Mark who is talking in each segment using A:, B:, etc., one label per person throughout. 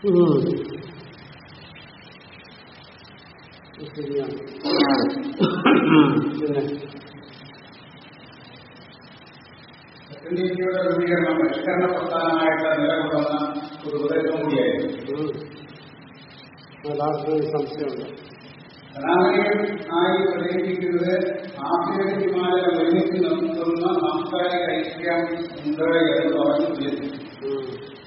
A: ഉം. ഇത് ശരിയാണ് പിന്നെ
B: സെക്കൻഡ് ഇന്ത്യയുടെ രൂപീകരണം പരിഷ്കരണ പ്രസ്ഥാനമായിട്ട് നിലകൊള്ളുന്ന ഒരു ഉപദേശം കൂടിയായിരുന്നു
A: ഉം. എല്ലാവർക്കും സംശയമുണ്ട്
B: ധനാവലികൾ ആയി പ്രചരിപ്പിക്കുന്നത് ആഫ്രിക്കൻ ഹിമാലയ ഒരുമിച്ച് നിർത്തുന്ന സാംസ്കാരിക ഐക്യം ഉണ്ട് എന്ന് പറഞ്ഞു ഉദ്ദേശിച്ചു
A: ഉം.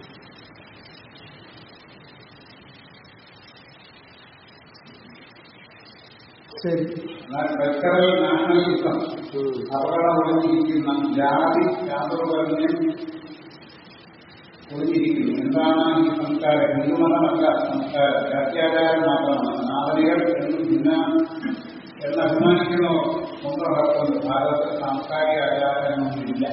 A: ശരി
B: എന്നാൽ കൾച്ചറൽ നാഷണലിസം
A: ഉം.
B: അപകടം ഒളിഞ്ഞിരിക്കുന്ന ജാതി ശാസ്ത്രപരഞ്ഞം ഒളിഞ്ഞിരിക്കുന്നു എന്താണ് ഈ സംസ്കാരം ഹിന്ദുമതമല്ല സംസ്കാരം ജാത്യാചാരം മാത്രമാണ് നാവലികൾ എന്നും ഭിന്ന എന്ന് അഭിമാനിക്കുന്ന ഒന്നടക്കുന്നത് ഭാരതത്തിൽ സാംസ്കാരിക ആചാരമൊന്നുമില്ല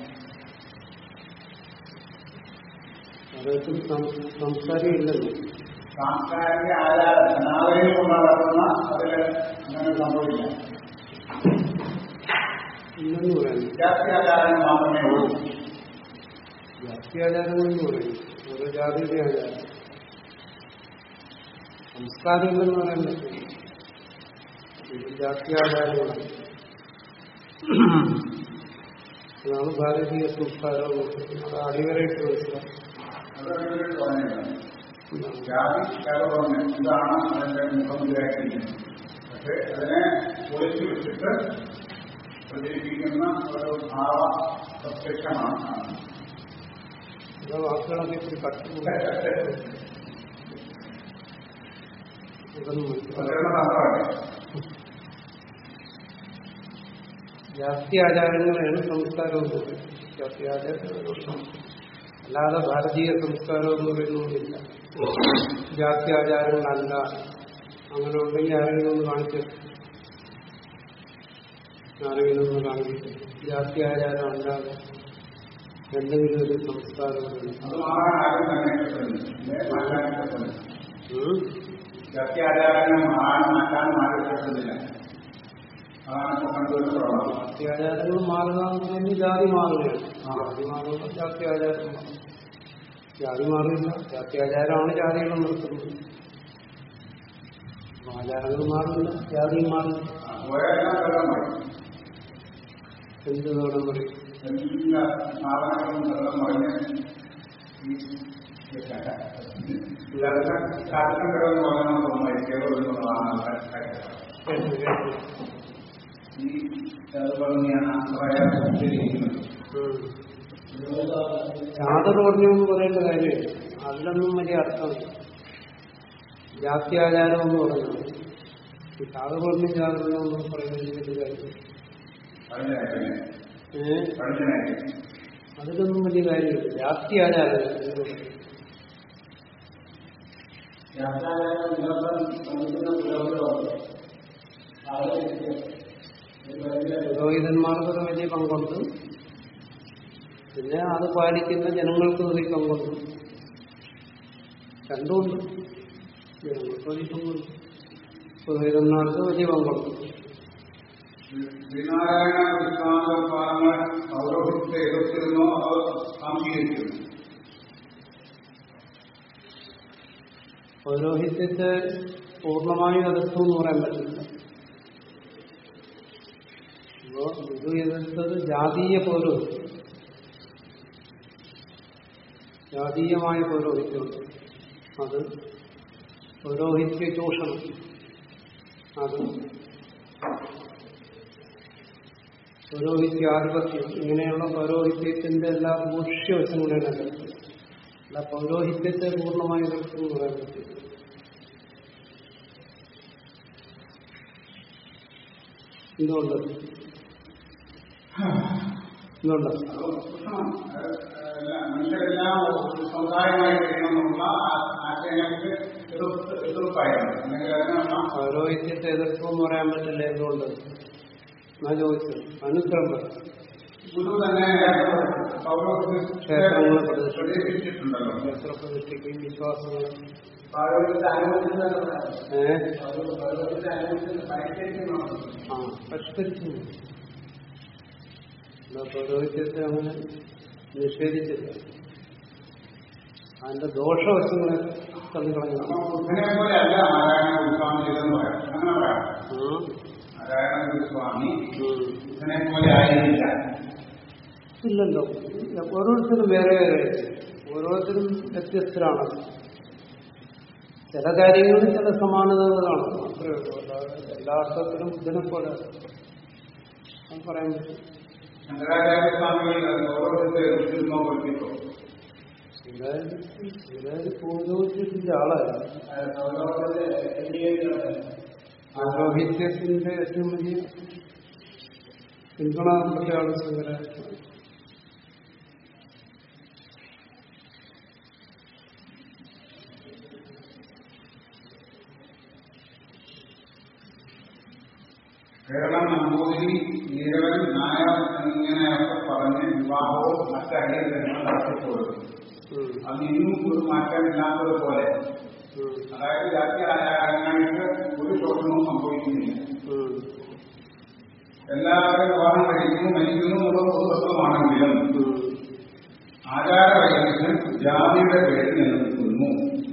A: ഭാരതത്തിൽ സം- സംസ്കാരം ഇല്ലല്ലോ
B: സാംസ്കാരിക ആചാരം നാവലികൾ കൊണ്ട് നടക്കുന്ന അതിൽ അങ്ങനെ സംഭവില്ല
A: ഇല്ലെന്ന് പറയുന്നു
B: ജാത്യാചാരങ്ങൾ മാത്രമേ ഉള്ളൂ
A: ജാത്യാചാരങ്ങൾ എന്ന് പറയുന്നു ഓരോ ജാതിയുടെ ആചാരം സംസ്കാരം ഇല്ലെന്ന് പറയാൻ പറ്റില്ല ഇത് ജാത്യാചാരങ്ങളാണ് അതാണ് ഭാരതീയ സംസ്കാരം എന്ന് പറയുന്നത്. അത് അടിവരയിട്ട് മനസ്സിലാക്കും
B: അതൊരു പറഞ്ഞതാണ് ജാതി ശാപകർമ്മം ഇതാണ് അതിന്റെ മുഖമുദ്രയാക്കിയിരിക്കുന്നത് പക്ഷെ അതിനെ പൊളിച്ചു വെച്ചിട്ട് പ്രചരിപ്പിക്കുന്ന ഒരു ഭാവ പ്രത്യക്ഷമാണ് കാണുന്നത്.
A: ചില വാക്കുകളൊക്കെ ഇത്തിരി കട്ടുകൂടെ ഇതൊന്നും മനസ്സിലാക്കാം
B: പ്രചരണ തന്ത്രമല്ലേ
A: ജാതി ആചാരങ്ങളാണ് സംസ്കാരം എന്ന് പറയുന്നത് ജാതി ആചാരങ്ങൾ അല്ലാതെ ഭാരതീയ സംസ്കാരം എന്ന് പറയുന്നൊന്നുമില്ല ജാതി ആചാരങ്ങളല്ല അങ്ങനെ ഉണ്ടെങ്കിൽ ആരെങ്കിലും ഒന്ന് കാണിച്ചു ആരെങ്കിലും ഒന്ന് കാണിച്ചു ജാതി ആചാരം അല്ലാതെ എന്തെങ്കിലും ഒരു സംസ്കാരമുണ്ട്
B: അത് മാറാൻ ആരും തന്നെ ഇഷ്ടപ്പെടുന്നു മാറ്റാൻ ഇഷ്ടപ്പെടുന്നു
A: ഉം?
B: സത്യാചാരങ്ങൾ മാറാൻ മാറ്റാൻ ആരും ഇഷ്ടപ്പെടുന്നില്ല അതാണ് ഇപ്പൊ കണ്ടുവരുന്ന പ്രവണത
A: ജാതി ആചാരങ്ങൾ മാറുക എന്ന് പറയുന്നത് ജാതി മാറുകയാണ് ജാതി മാറുമ്പോൾ ജാതി ആചാരം മാറും ജാതി മാറില്ല ജാതി ആചാരമാണ് ജാതികളെ നിർത്തുന്നത് അപ്പൊ ആചാരങ്ങൾ മാറില്ല ജാതിയും മാറില്ല
B: പോയാലും വെള്ളം പറയും
A: എന്ത് വേണം പറയും
B: എല്ലാ സാധനങ്ങളും വെള്ളം പറഞ്ഞ് ഈ കാട്ടിലും കിടന്ന് പോകണം തോന്നുന്നു കേരളമാണ്
A: കേട്ടു കേട്ടു
B: ഈ പറഞ്ഞാണ് ആശ്രയിക്കുന്നത്
A: ഉം. ചാതകോർണ്യം എന്ന് പറയേണ്ട കാര്യമില്ല അതിലൊന്നും വലിയ അർത്ഥമില്ല ജാത്യാചാരം എന്ന് പറയുന്നത് ഈ ചാതകോർണ്യം ചാതകോർണ്യം എന്ന് പറയുന്നതിന് വലിയ കാര്യമില്ല
B: പഠിച്ചനായിട്ടില്ലേ
A: ഏഹ്
B: പഠിച്ചനായിട്ട്
A: അതിലൊന്നും വലിയ കാര്യമില്ല ജാതി ആചാരം പുരോഹിതന്മാർക്ക് വലിയ പങ്കുണ്ട് പിന്നെ അത് പാലിക്കുന്ന ജനങ്ങൾക്ക് വലിയ പങ്കുണ്ട് രണ്ടുമുണ്ട് ജനങ്ങൾക്ക് വലിയ പങ്കുണ്ട് പുരോഹിതന്മാർക്ക് വലിയ പങ്കുണ്ട്
B: ശ്രീനാരായണ വിശ്വാസ പാദങ്ങൾ പൗരോഹിത്യത്തെ എതിർത്തിരുന്നോ അതോ സാംശീകരിച്ചിരുന്നു
A: പൗരോഹിത്യത്തെ പൂർണ്ണമായും എതിർത്തു എന്ന് പറയാൻ പറ്റില്ല അപ്പോ ഇത് എതിർത്തത് ജാതീയ പൗരോഹിത്യം ജാതീയമായ പൗരോഹിത്യമുണ്ട് അത് പൗരോഹിത്യ ചൂഷണം അത് പൗരോഹിത്യാധിപത്യം ഇങ്ങനെയുള്ള പൗരോഹിത്യത്തിന്റെ എല്ലാ ദൂഷ്യവശങ്ങളെയും എതിർത്തത് അല്ല പൗരോഹിത്യത്തെ പൂർണ്ണമായി എതിർത്തു എന്ന് പറയാൻ പറ്റില്ല എന്തുകൊണ്ട് എന്തുകൊണ്ട്
B: അത് പ്രശ്നമാണ്. അത് എല്ലാം മനുഷ്യരെല്ലാം ഒരു സമുദായമായി കഴിയണമെന്നുള്ള ആ- ആശയങ്ങൾക്ക് എതിർപ്പ് എതിർപ്പായിരുന്നു അല്ലെങ്കിൽ അതിനുള്ള
A: പൗരോഹിത്യത്തെ എതിർത്തു എന്ന് പറയാൻ പറ്റില്ല എന്തുകൊണ്ട് ഞാൻ ചോദിച്ചത് അനുഗ്രഹം പറ.
B: ഗുരു തന്നെ പൗരോഹിത്യ
A: ക്ഷേത്രങ്ങളെ പ്രതിഷ്ഠ-
B: പ്രചരിപ്പിച്ചിട്ടുണ്ടല്ലോ
A: ക്ഷേത്രപ്രതിഷ്ഠയ്ക്കും വിശ്വാസങ്ങളും
B: പൗരോഹിത്യത്തെ അനുവദിച്ചതാണ്
A: ഏഹ്
B: പൗരോഹിത്യത്തെ അനുവദിച്ചത് പരിഷ്കരിക്കുന്നതാണ്
A: ആ പരിഷ്കരിച്ചു എന്താ പൗരോഹിത്യത്തെ അങ്ങനെ നിഷേധിച്ചില്ല അതിന്റെ ദോഷവശങ്ങളെ തള്ളിക്കളഞ്ഞു
B: അപ്പൊ ബുദ്ധനെ പോലെ അല്ല നാരായണ ഗുരുസ്വാമി ചെയ്തെന്ന് പറയാം അങ്ങനെ പറയാം
A: ഉം.
B: നാരായണ ഗുരുസ്വാമി
A: ഉം.
B: ബുദ്ധനെ പോലെ ആയിരുന്നില്ല
A: ഇല്ലല്ലോ ഓരോരുത്തരും വേറെ വേറെ ഓരോരുത്തരും വ്യത്യസ്തരാണ് ചില കാര്യങ്ങളിൽ ചില സമാനതകൾ കാണും അത്രയേ ഉള്ളൂ അല്ലാതെ എല്ലാ അർത്ഥത്തിലും ബുദ്ധനെ പോലെ അത് പറയാൻ പറ്റും
B: ശങ്കരാചാര്യ സ്വാമികൾ ഓരോരുത്തരും സിനിമ പഠിപ്പിക്കും
A: ശിവരാജ് പൂർവ്വത്തിന്റെ ആളല്ല പൗരോഹിത്യത്തിന്റെ ഏറ്റവും വലിയ പിന്തുണപ്പെട്ട ആള് ശിവരാജ്
B: കേരളം നമ്പൂതിരി നീരവൻ നായർ എന്നിങ്ങനെയൊക്കെ പറഞ്ഞ് വിവാഹവും മറ്റ് അടിയന്തരങ്ങളും നടത്തിക്കൊടുക്കും
A: ഉം.
B: അത് ഇന്നും ഒരു മാറ്റമില്ലാത്തതുപോലെ
A: ഉം.
B: അതായത് ജാതി ആചാരങ്ങൾക്ക് ഒരു ശോഷണവും സംഭവിക്കുന്നില്ല
A: ഉം.
B: എല്ലാവരും വിവാഹം കഴിക്കുന്നു മരിക്കുന്നു എന്നുള്ള പൊതുതത്വമാണെങ്കിലും
A: ഉം.
B: ആചാര വൈകല്യം ജാതിയുടെ പേരിൽ നിലനിൽക്കുന്നു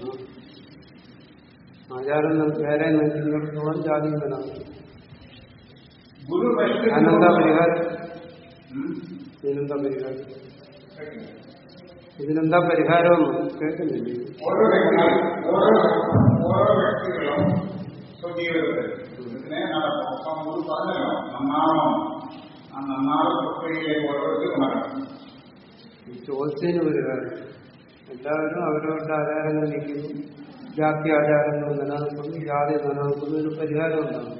A: ആചാരം വേറെ നിൽക്കുന്നിടത്തോളം ജാതി നിലനിൽക്കും
B: ഗുരു
A: അതിനെന്താ പരിഹാരം
B: ഉം.
A: ഇതിനെന്താ പരിഹാരം ഇതിനെന്താ പരിഹാരമൊന്നും കേൾക്കുന്നില്ലേ
B: ഓരോ വ്യക്തികളും ഓരോ ഓരോ വ്യക്തികളും സ്വജീവിതത്തിൽ ഇതിനെ നടക്കും അപ്പം ഗുരു പറഞ്ഞല്ലോ നന്നാവണം ആ നന്നാവ് പ്രക്രിയയിലേക്ക് ഓരോരുത്തരും നടക്കും
A: ഈ ചോദിച്ചതിന് പരിഹാരം എല്ലാവരും അവരവരുടെ ആചാരങ്ങൾ നിൽക്കുന്നു ജാതി ആചാരങ്ങൾ നിലനിൽക്കുന്നു ജാതി നിലനിൽക്കുന്നു ഒരു പരിഹാരം ഉണ്ടാകും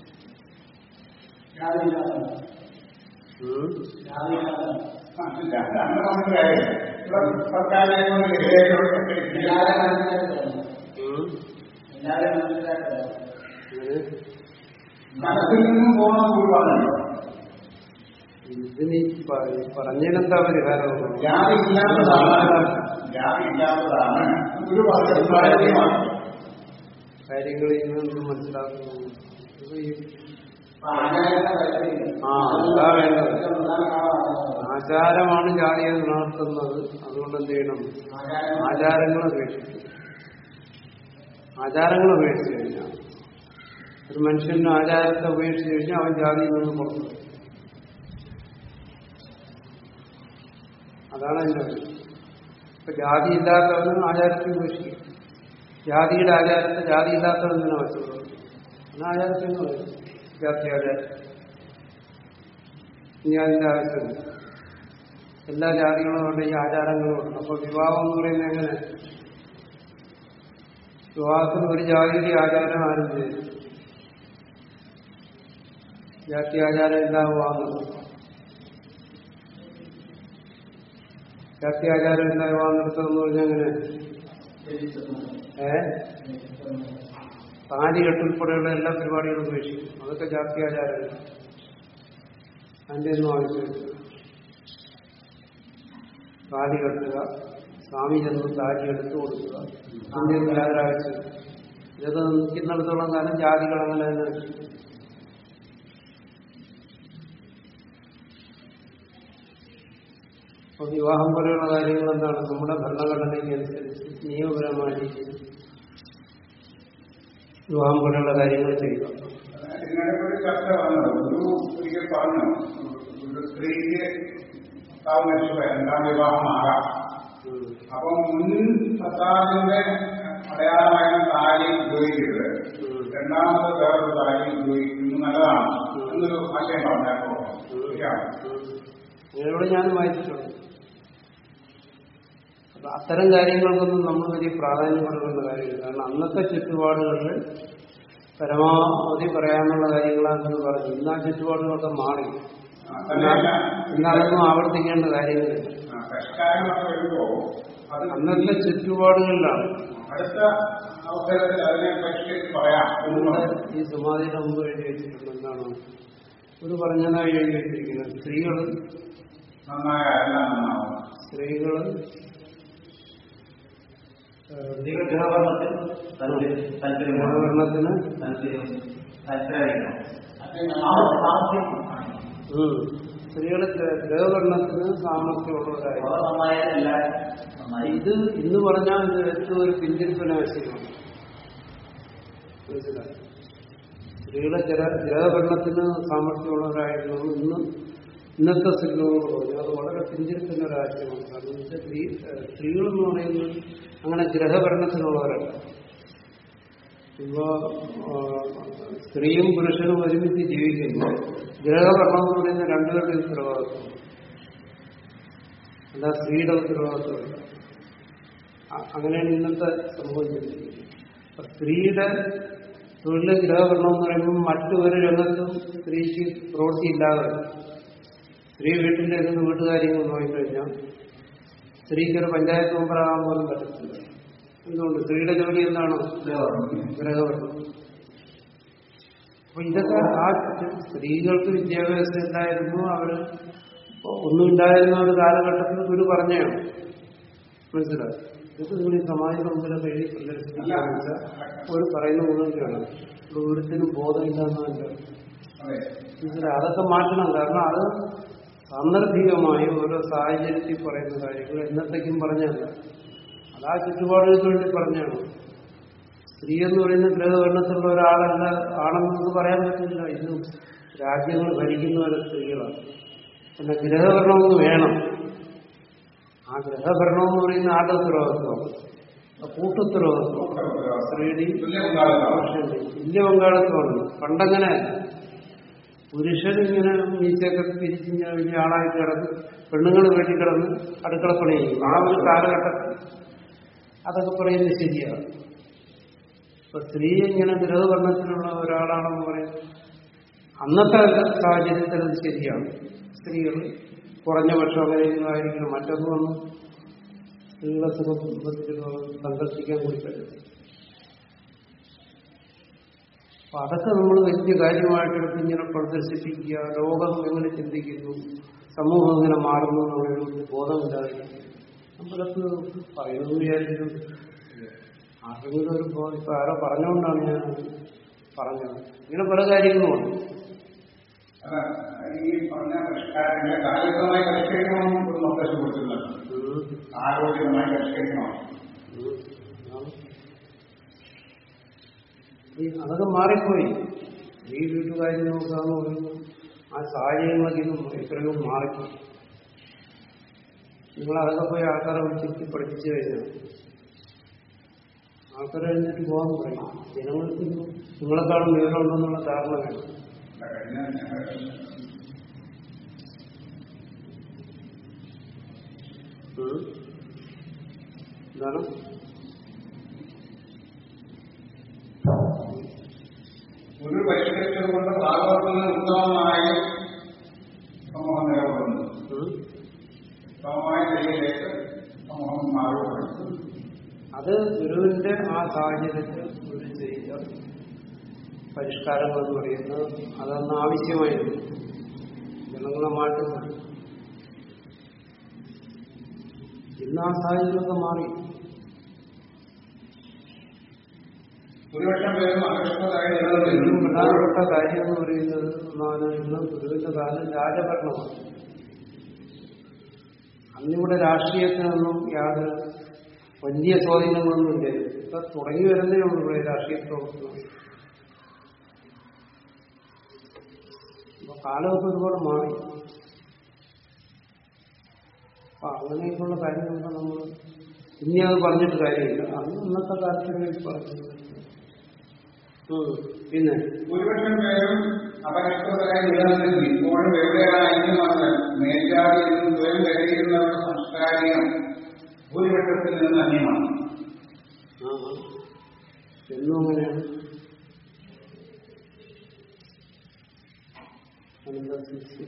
A: ഉം.
B: മനസ്സില്ല അങ്ങനെ നമുക്ക് കാര്യമില്ല ഇവിടെ സർക്കാരിനെ കൊണ്ട് വിധേയപ്പെട്ട
A: ഉം. ഇങ്ങനെ
B: മനസ്സിൽ നിന്നും പോകണം ഗുരു പറഞ്ഞല്ലോ
A: ഇതിന് ഈ പ- ഈ പറഞ്ഞതിനെന്താ പരിഹാരം
B: ജാതി ഇല്ലാത്തതാണ് ജാതി ഇല്ലാത്തതാണ് ഗുരു പറഞ്ഞ
A: കാര്യങ്ങളിൽ നിന്ന് മനസ്സിലാക്കുന്നു ഇത് ഈ ആ അതാ വേണ്ടത് ആചാരമാണ് ജാതിയെ നിലനിർത്തുന്നത് അതുകൊണ്ട് എന്ത് ചെയ്യണം ആചാരങ്ങൾ ഉപേക്ഷിക്കും ആചാരങ്ങൾ ഉപേക്ഷിച്ചു കഴിഞ്ഞാൽ ഒരു മനുഷ്യന് ആചാരത്തെ ഉപേക്ഷിച്ചു കഴിഞ്ഞാൽ അവൻ ജാതിയിൽ നിന്ന് പുറത്തു വരും. അതാണ് എന്റെ ഇപ്പൊ ജാതി ഇല്ലാത്തവന് ആചാരത്തെ ഉപേക്ഷിക്കും ജാതിയുടെ ആചാരത്തെ ജാതി ഇല്ലാത്തവൻ തന്നെ വെച്ചോളൂ എന്നാ ആചാരത്തെ എന്ന് പറയും ജാതി ആചാരം ഇനി അതിന്റെ ആവശ്യമില്ല എല്ലാ ജാതികളും ഉണ്ട് ഈ ആചാരങ്ങളും ഉണ്ട് അപ്പൊ വിവാഹം എന്ന് പറയുന്നത് എങ്ങനെ വിവാഹത്തിന് ഒരു ജാതിയുടെ ആചാരം ആരും ചെയ്യും ജാതി ആചാരം ഇല്ലാവുകയെന്നുള്ളത് ജാതി ആചാരം ഇല്ലാവുകയെന്നെടുത്തതെന്ന് പറഞ്ഞാൽ എങ്ങനെ ഏ താലി കെട്ടുൾപ്പെടെയുള്ള എല്ലാ പരിപാടികളും ഉപേക്ഷിക്കും അതൊക്കെ ജാതി ആചാരങ്ങൾ അതിന്റെ ഒന്നും ആവശ്യമില്ല താലി കെട്ടുക സ്വാമി ചെന്ന് താലി എടുത്തു കൊടുക്കുക അതിന്റെ ഒന്നും യാതൊരു ആവശ്യമില്ല ഇതൊക്കെ നിൽക്കുന്നിടത്തോളം കാലം ജാതികൾ അങ്ങനെ തന്നെ നിൽക്കും. അപ്പൊ വിവാഹം പോലെയുള്ള കാര്യങ്ങൾ എന്താണ് നമ്മുടെ ഭരണഘടനയ്ക്ക് അനുസരിച്ച് നിയമപരമായ രീതിയിൽ വിവാഹം പോലെയുള്ള കാര്യങ്ങൾ ചെയ്യുക
B: ഇതിനിടയ്ക്ക് ഒരു ചർച്ച വന്നത് ഗുരു ഒരിക്കൽ പറഞ്ഞു ഒരു സ്ത്രീക്ക് ഭർത്താവ് മരിച്ചു രണ്ടാം വിവാഹമാകാം
A: ഉം.
B: അപ്പം മുൻ ഭർത്താവിന്റെ അടയാളമായ താലി ഉപയോഗിക്കരുത്
A: ഉം.
B: രണ്ടാമത്തെ വേറൊരു താലി ഉപയോഗിക്കുന്നത് നല്ലതാണ് എന്നൊരു ആശയം പറഞ്ഞപ്പോൾ ശരിയാണ്
A: ഇതിലൂടെ ഞാൻ വായിച്ചിട്ടുണ്ട് അപ്പൊ അത്തരം കാര്യങ്ങൾക്കൊന്നും നമ്മൾ വലിയ പ്രാധാന്യം കൊടുക്കേണ്ട കാര്യമില്ല കാരണം അന്നത്തെ ചുറ്റുപാടുകളിൽ പരമാവധി പറയാനുള്ള കാര്യങ്ങളാണെന്ന് പറഞ്ഞു ഇന്ന് ആ ചുറ്റുപാടുകളൊക്കെ മാറി
B: തന്നെയല്ല
A: ഇന്ന് അതൊന്നും ആവർത്തിക്കേണ്ട കാര്യങ്ങളില്ല
B: പരിഷ്കാരമൊക്കെ വരുമ്പോ അത്
A: അന്നത്തെ ചുറ്റുപാടുകളിലാണ്
B: അടുത്ത അവസരത്തിൽ അതിനെ പരിഷ്കരിച്ച് പറയാം
A: നമ്മുടെ ഈ സമാധിയുടെ മുമ്പ് എഴുതി വെച്ചിട്ടുണ്ട് എന്താണ് ഒരു പറഞ്ഞതായി എഴുതി വെച്ചിരിക്കുന്നത് സ്ത്രീകൾ
B: നന്നായ എല്ലാം നന്നാവും
A: സ്ത്രീകൾ ഗുണഭരണത്തിന് ഉം. സ്ത്രീകളെ ഗ്രഹവർണ്ണത്തിന് സാമർഥ്യമുള്ളവരായി
C: അവർ നന്നായതല്ല നന്നായി
A: ഇത് ഇന്ന് പറഞ്ഞാൽ ഇത് ഏറ്റവും ഒരു പിന്തിരിപ്പനാവശ്യമാണ് മനസ്സിലായി സ്ത്രീകളെ ജല ഗ്രഹഭരണത്തിന് സാമർഥ്യമുള്ളവരായിരുന്നു ഇന്ന് ഇന്നത്തെ സ്ത്രീകളോട് പറഞ്ഞു അത് വളരെ പിന്തിരിക്കുന്ന ഒരു ആശയമാണ് കാരണം ഇത് സ്ത്രീ സ്ത്രീകളെന്ന് പറയുന്നത് അങ്ങനെ ഗ്രഹഭരണത്തിനുള്ളവരല്ല ഇപ്പോ ആ, സ്ത്രീയും പുരുഷനും ഒരുമിച്ച് ജീവിക്കുന്നു ഗ്രഹഭരണം എന്ന് പറയുന്ന രണ്ടുപേരുടെ ഉത്തരവാദിത്വം അല്ല സ്ത്രീയുടെ ഉത്തരവാദിത്വമില്ല അ- അങ്ങനെയാണ് ഇന്നത്തെ സംഭവം ചിന്തിക്കുന്നത് അപ്പൊ സ്ത്രീയുടെ തൊഴിൽ ഗ്രഹഭരണം എന്ന് പറയുമ്പോൾ മറ്റൊരു രംഗത്തും സ്ത്രീക്ക് പ്രവൃത്തി ഇല്ലാതെ വരും. സ്ത്രീ വീട്ടിന്റെ ഇരുന്ന് വീട്ടുകാര്യങ്ങൾ നോക്കിക്കഴിഞ്ഞാൽ സ്ത്രീക്കൊരു പഞ്ചായത്ത് മെമ്പറാകാൻ പോലും പറ്റത്തില്ല എന്തുകൊണ്ട് സ്ത്രീയുടെ ജോലി എന്താണ് ഗ്രഹഭരണം അപ്പൊ ഇതൊക്കെ ആ സ്ത്രീകൾക്ക് വിദ്യാഭ്യാസം ഉണ്ടായിരുന്നു അവര് ഒന്നും ഉണ്ടായിരുന്ന ഒരു കാലഘട്ടത്തിൽ ഗുരു പറഞ്ഞാണ് മനസ്സിലായി ഇത് നിങ്ങൾ ഈ സമാജത്തിന് മുമ്പിലൊക്കെ എഴുതി പ്രദർശിപ്പിക്കാന്ന് വെച്ചാൽ ഒരു പറയുന്ന മുഴുവൻ കേണം ഒരുത്തിനും ബോധമില്ലാന്നല്ല
B: അതെ
A: മനസ്സിലായി അതൊക്കെ മാറ്റണം കാരണം അത് സാന്ദർഭികമായി ഓരോ സാഹചര്യത്തിൽ പറയുന്ന കാര്യങ്ങൾ എന്നത്തേക്കും പറഞ്ഞല്ല അത് ആ ചുറ്റുപാടുകൾക്ക് വേണ്ടി പറഞ്ഞാണ് സ്ത്രീ എന്ന് പറയുന്ന ഗ്രഹവർണ്ണത്തിലുള്ള ഒരാളല്ല ആണെന്ന് നമുക്ക് പറയാൻ പറ്റില്ല ഇത് രാജ്യങ്ങൾ ഭരിക്കുന്നവരെ സ്ത്രീകളാണ് പിന്നെ ഗ്രഹഭരണമെന്ന് വേണം ആ ഗ്രഹഭരണം എന്ന് പറയുന്ന ആരുടെ ഉത്തരവാദിത്വമാണ് കൂട്ടുത്തരവാദിത്വം സ്ത്രീയുടെയും
B: തുല്യ പങ്കാളിത്തം
A: പുരുഷന്റെ തുല്യ പങ്കാളിത്തമാണ് പണ്ടങ്ങനെ പുരുഷൻ ഇങ്ങനെ മീശയൊക്കെ പിരിച്ചിങ്ങനെ വലിയ ആളായിട്ട് കിടന്ന് പെണ്ണുങ്ങൾ വീട്ടിൽ കിടന്ന് അടുക്കളപ്പണി ചെയ്യും ആ ഒരു കാലഘട്ടത്തിൽ അതൊക്കെ പറയുന്നത് ശരിയാണ് ഇപ്പൊ സ്ത്രീ ഇങ്ങനെ ഗൃഹവർണ്ണത്തിലുള്ള ഒരാളാണെന്ന് പറയുന്നത് അന്നത്തെ സാഹചര്യത്തിൽ അത് ശരിയാണ് സ്ത്രീകൾ കുറഞ്ഞ പക്ഷം അങ്ങനെയെങ്കിലും ആയിരിക്കണം മറ്റൊന്നും സ്ത്രീകളെ സുഖത്തിൽ സങ്കല്പിക്കാൻ കൂടി പറ്റും അപ്പൊ അതൊക്കെ നമ്മൾ വലിയ കാര്യമായിട്ടെടുത്ത് ഇങ്ങനെ പ്രദർശിപ്പിക്കുക ലോകം എങ്ങനെ ചിന്തിക്കുന്നു സമൂഹം എങ്ങനെ മാറുന്നു എന്നുള്ള ബോധമില്ലാതെ നമ്മളൊക്കെ പറയുന്നത് വിചാരിച്ചു ആർക്കെങ്കിലും ഒരു ബോധം ഇപ്പൊ ആരോ പറഞ്ഞുകൊണ്ടാണ് ഞാൻ പറഞ്ഞത് ഇങ്ങനെ പല കാര്യങ്ങളുമുണ്ട്
B: അല്ല, ഈ പറഞ്ഞ പരിഷ്കാരങ്ങളെ കാലികമായി പരിഷ്കരിക്കണമെന്നും ഒരു നിർദ്ദേശം കൊടുത്തിട്ടുണ്ട്
A: ഉം.
B: ആരോഗ്യമായി പരിഷ്കരിക്കണം
A: ഉം. അതാണ്. ഈ അതൊക്കെ മാറിപ്പോയി ഈ വീട്ടുകാര്യം നോക്കാന്ന് പറയുമ്പോൾ ആ സാഹചര്യങ്ങളൊക്കെ ഇന്ന് എത്രയോ മാറിപ്പോയി നിങ്ങൾ അതൊക്കെ പോയി ആൾക്കാരെ വിളിച്ചിട്ട് പഠിപ്പിച്ചു കഴിഞ്ഞാൽ ആൾക്കാരെ എഴുന്നേറ്റ് പോകാൻ പറയും ജനങ്ങൾക്ക് ഇന്ന് നിങ്ങളെക്കാളും വിവരമുണ്ടെന്നുള്ള ധാരണ വേണം
B: അല്ല, കഴിഞ്ഞ ഞായറാഴ്ച
A: ഉം. എന്താണ്
B: ഒരു പരിഷ്കരിച്ചതുകൊണ്ട് ഭാഗവതത്തിന് ഉത്തമമായ സമൂഹം നിലകൊള്ളുന്നു
A: ഉം.
B: ഉത്തമമായ നിലയിലേക്ക് സമൂഹം മാറുകയാണ്
A: അത് ഗുരുവിന്റെ ആ സാഹചര്യത്തിൽ ഗുരു ചെയ്ത പരിഷ്കാരങ്ങൾ എന്ന് പറയുന്നത് അതൊന്ന് ആവശ്യമായിരുന്നു ജനങ്ങളെ മാറ്റുന്നു ഇന്ന് ആ സാഹചര്യമൊക്കെ മാറി
B: ഭൂരിപക്ഷം പേരും അകർഷണതായി
A: ഏറ്റവും
B: നിലനിന്നിരുന്നു
A: പ്രധാനപ്പെട്ട കാര്യം എന്ന് പറയുന്നത് ഒന്നാണ് ഇന്ന് ഗുരുവിന്റെ കാലം രാജഭരണമാണ് അന്നിവിടെ രാഷ്ട്രീയത്തിനൊന്നും യാതൊരു വലിയ സ്വാധീനങ്ങളൊന്നും ഇല്ല ഇപ്പൊ തുടങ്ങി വരുന്നേ ഉള്ളൂ ഇവിടെ രാഷ്ട്രീയ പ്രവർത്തനം അപ്പൊ കാലമൊക്കെ ഒരുപാട് മാറി അപ്പൊ അങ്ങനെയൊക്കെയുള്ള കാര്യങ്ങളൊക്കെ നമ്മൾ ഇനി അത് പറഞ്ഞിട്ട് കാര്യമില്ല അന്ന് ഇന്നത്തെ കാലത്തിന് വേണ്ടി പറഞ്ഞു ഉം. പിന്നെ
B: ഭൂരിപക്ഷം പേരും അപകർഷതായി നിലനിന്നിരുന്നു ഇപ്പോഴും എവിടെയാണ് വന്ന് മേൽജാതി എന്ന് സ്വയം കരുതിയിരുന്നവരുടെ സംസ്കാരികം ഭൂരിപക്ഷത്തിൽ നിന്ന് അന്യമാണ്
A: ആ ആ. എന്നും അങ്ങനെയാണ് അതെന്താ സൃഷ്ടി?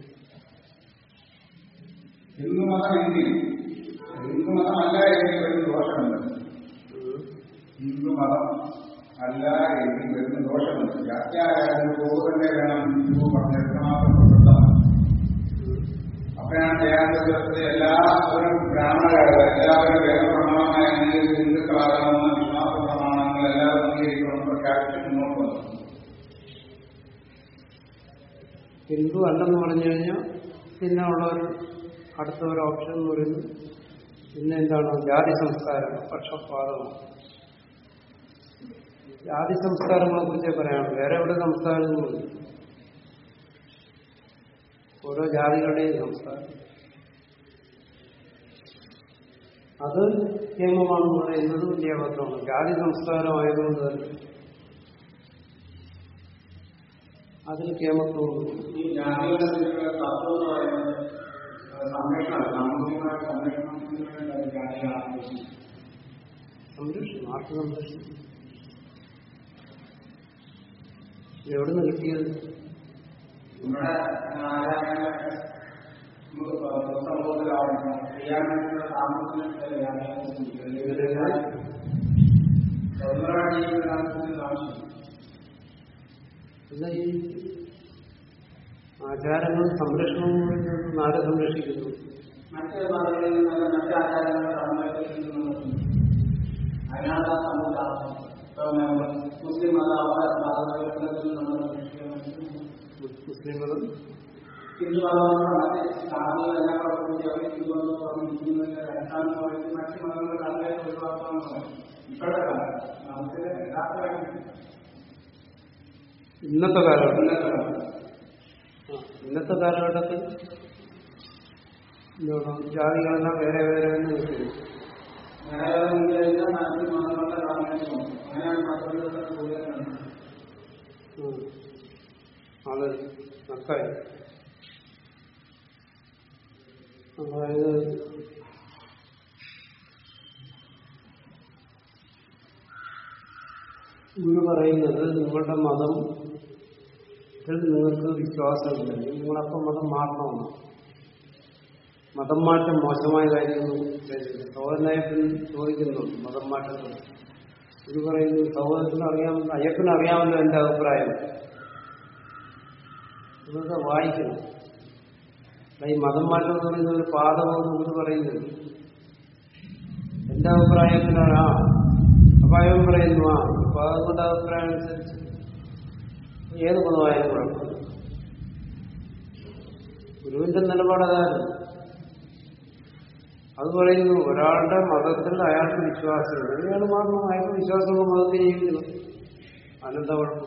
B: ഹിന്ദുമതം എങ്കിൽ ഹിന്ദുമതം അല്ല എങ്കിൽ വരുന്ന ദോഷമുണ്ട്
A: ഉം.
B: ഹിന്ദുമതം അല്ല എങ്കിൽ വരുന്ന ദോഷമുണ്ട് വ്യാഖ്യാനം പോകുതന്നെ വേണം ഹിന്ദു പറഞ്ഞ എത്രമാത്രം പ്രസക്തമാണ്
A: ഉം.
B: അപ്പോഴാണ് ജയാന്തത്തെ എല്ലാവരും ബ്രാഹ്മണരാണ് എല്ലാവരും വേദപ്രമാണമായ ഹിന്ദുക്കളാകണമെന്ന് വിശ്വാസ പ്രമാണങ്ങൾ എല്ലാവരും അംഗീകരിക്കണമെന്ന് പ്രഖ്യാപിച്ച് മുന്നോട്ട് വന്നു
A: ഹിന്ദു അല്ലെന്ന് പറഞ്ഞു കഴിഞ്ഞാൽ പിന്നെ ഉള്ള ഒരു അടുത്ത ഒരു ഓപ്ഷൻ എന്ന് പറയുന്നത് പിന്നെ എന്താണ് ജാതി സംസ്കാരം പക്ഷപാതം ജാതി സംസ്കാരങ്ങളെ കുറിച്ചേ പറയാനുള്ളൂ വേറെ എവിടെ സംസ്കാരമൊന്നുമില്ല ഓരോ ജാതികളുടെയും സംസ്കാരം അത് നിയമമാണെന്ന് പറയുന്നത് വലിയ അബദ്ധമാണ് ജാതി സംസ്കാരമായതുകൊണ്ട് തന്നെ അതിൽ കേമത്വമുണ്ട്
B: ഈ ജാതിയുടെ തത്വം എന്ന് പറയുന്നത് സംരക്ഷണം സാമൂഹികമായ സംരക്ഷണത്തിന് വേണ്ടി ജാതികളെ ആവശ്യം
A: സംരക്ഷണം ആർക്ക് സംരക്ഷണം എവിടുന്ന് കിട്ടിയത്
B: നമ്മുടെ ആചാരങ്ങളൊക്കെ നമുക്ക് സമൂഹത്തിലാവുന്ന ക്രിയാനുള്ള സാമൂഹിക സ്വന്തമായിട്ട് ജീവിക്കുന്ന ആവശ്യം
A: പിന്നെ ഈ ആചാരങ്ങൾ സംരക്ഷണം എന്ന് പറയുന്നത് ആരെ സംരക്ഷിക്കുന്നു
B: മറ്റ് മതങ്ങളിൽ നിന്നല്ല മറ്റ് ആചാരങ്ങൾ സമൂഹത്തിൽ നിന്നും അതിനാണ് ആ സമൂഹം ഇപ്പൊ നമ്മൾ മുസ്ലിം മത അവരുടെ മതങ്ങളിൽ നമ്മൾ
A: മുസ്ലിം മതം
B: ഹിന്ദു മതം മറ്റ് സാധനങ്ങളെല്ലാം കൂടി അവർ ഹിന്ദു എന്ന് പറഞ്ഞിരിക്കുന്നതിന്റെ അടിസ്ഥാനം പറയുന്നത് മറ്റ് മതങ്ങളുടെ അങ്ങനെ ഒഴിവാക്കാമെന്ന് ഇപ്പോഴത്തെ കാലം നമുക്ക് യഥാർത്ഥമായിട്ട്
A: ഇന്നത്തെ കാലഘട്ടം
B: ഇന്നത്തെ കാലം
A: ആ, ഇന്നത്തെ കാലഘട്ടത്തിൽ എന്താണ് ജാതികളെല്ലാം വേറെ വേറെ എന്ന് നിൽക്കുന്നു
B: മറ്റ് മതങ്ങളുടെ പ്രാധാന്യം അങ്ങനെയാണ് മതങ്ങളുടെ കൂടുതലാണ്
A: ഉം. അത് നക്കായി അതായത് ഗുരു പറയുന്നത് നിങ്ങളുടെ മതം നിങ്ങൾക്ക് വിശ്വാസമില്ലെങ്കിൽ നിങ്ങളപ്പം മതം മാറണമെന്ന് മതം മാറ്റം മോശമായ കാര്യമൊന്നും സഹോദരനായപ്പൻ ചോദിക്കുന്നുണ്ട് മതം മാറ്റം ഇത് പറയുന്നു സഹോദരത്തിന് അറിയാമല്ലോ അയ്യപ്പന് അറിയാമല്ലോ എന്റെ അഭിപ്രായം ഇതൊക്കെ വായിക്കണം അല്ല ഈ മതം മാറ്റം എന്ന് പറയുന്ന ഒരു പാതമെന്ന് ഇത് പറയുന്നത് എന്റെ അഭിപ്രായത്തിലാണ് ആ അപ്പൊ അയ്യൻ പറയുന്നു ആ അപ്പൊ അതുകൊണ്ട് അഭിപ്രായം അനുസരിച്ച് ഏത് മതമായാലും കുഴപ്പമില്ല ഗുരുവിന്റെ നിലപാട് അതായിരുന്നു അത് പറയുന്നു ഒരാളുടെ മതത്തിൽ അയാൾക്ക് വിശ്വാസമുണ്ട് അയാൾ മാറണം അയാൾക്ക് വിശ്വാസമുള്ള മതത്തിൽ ജീവിക്കണം അനന്ത കുഴപ്പം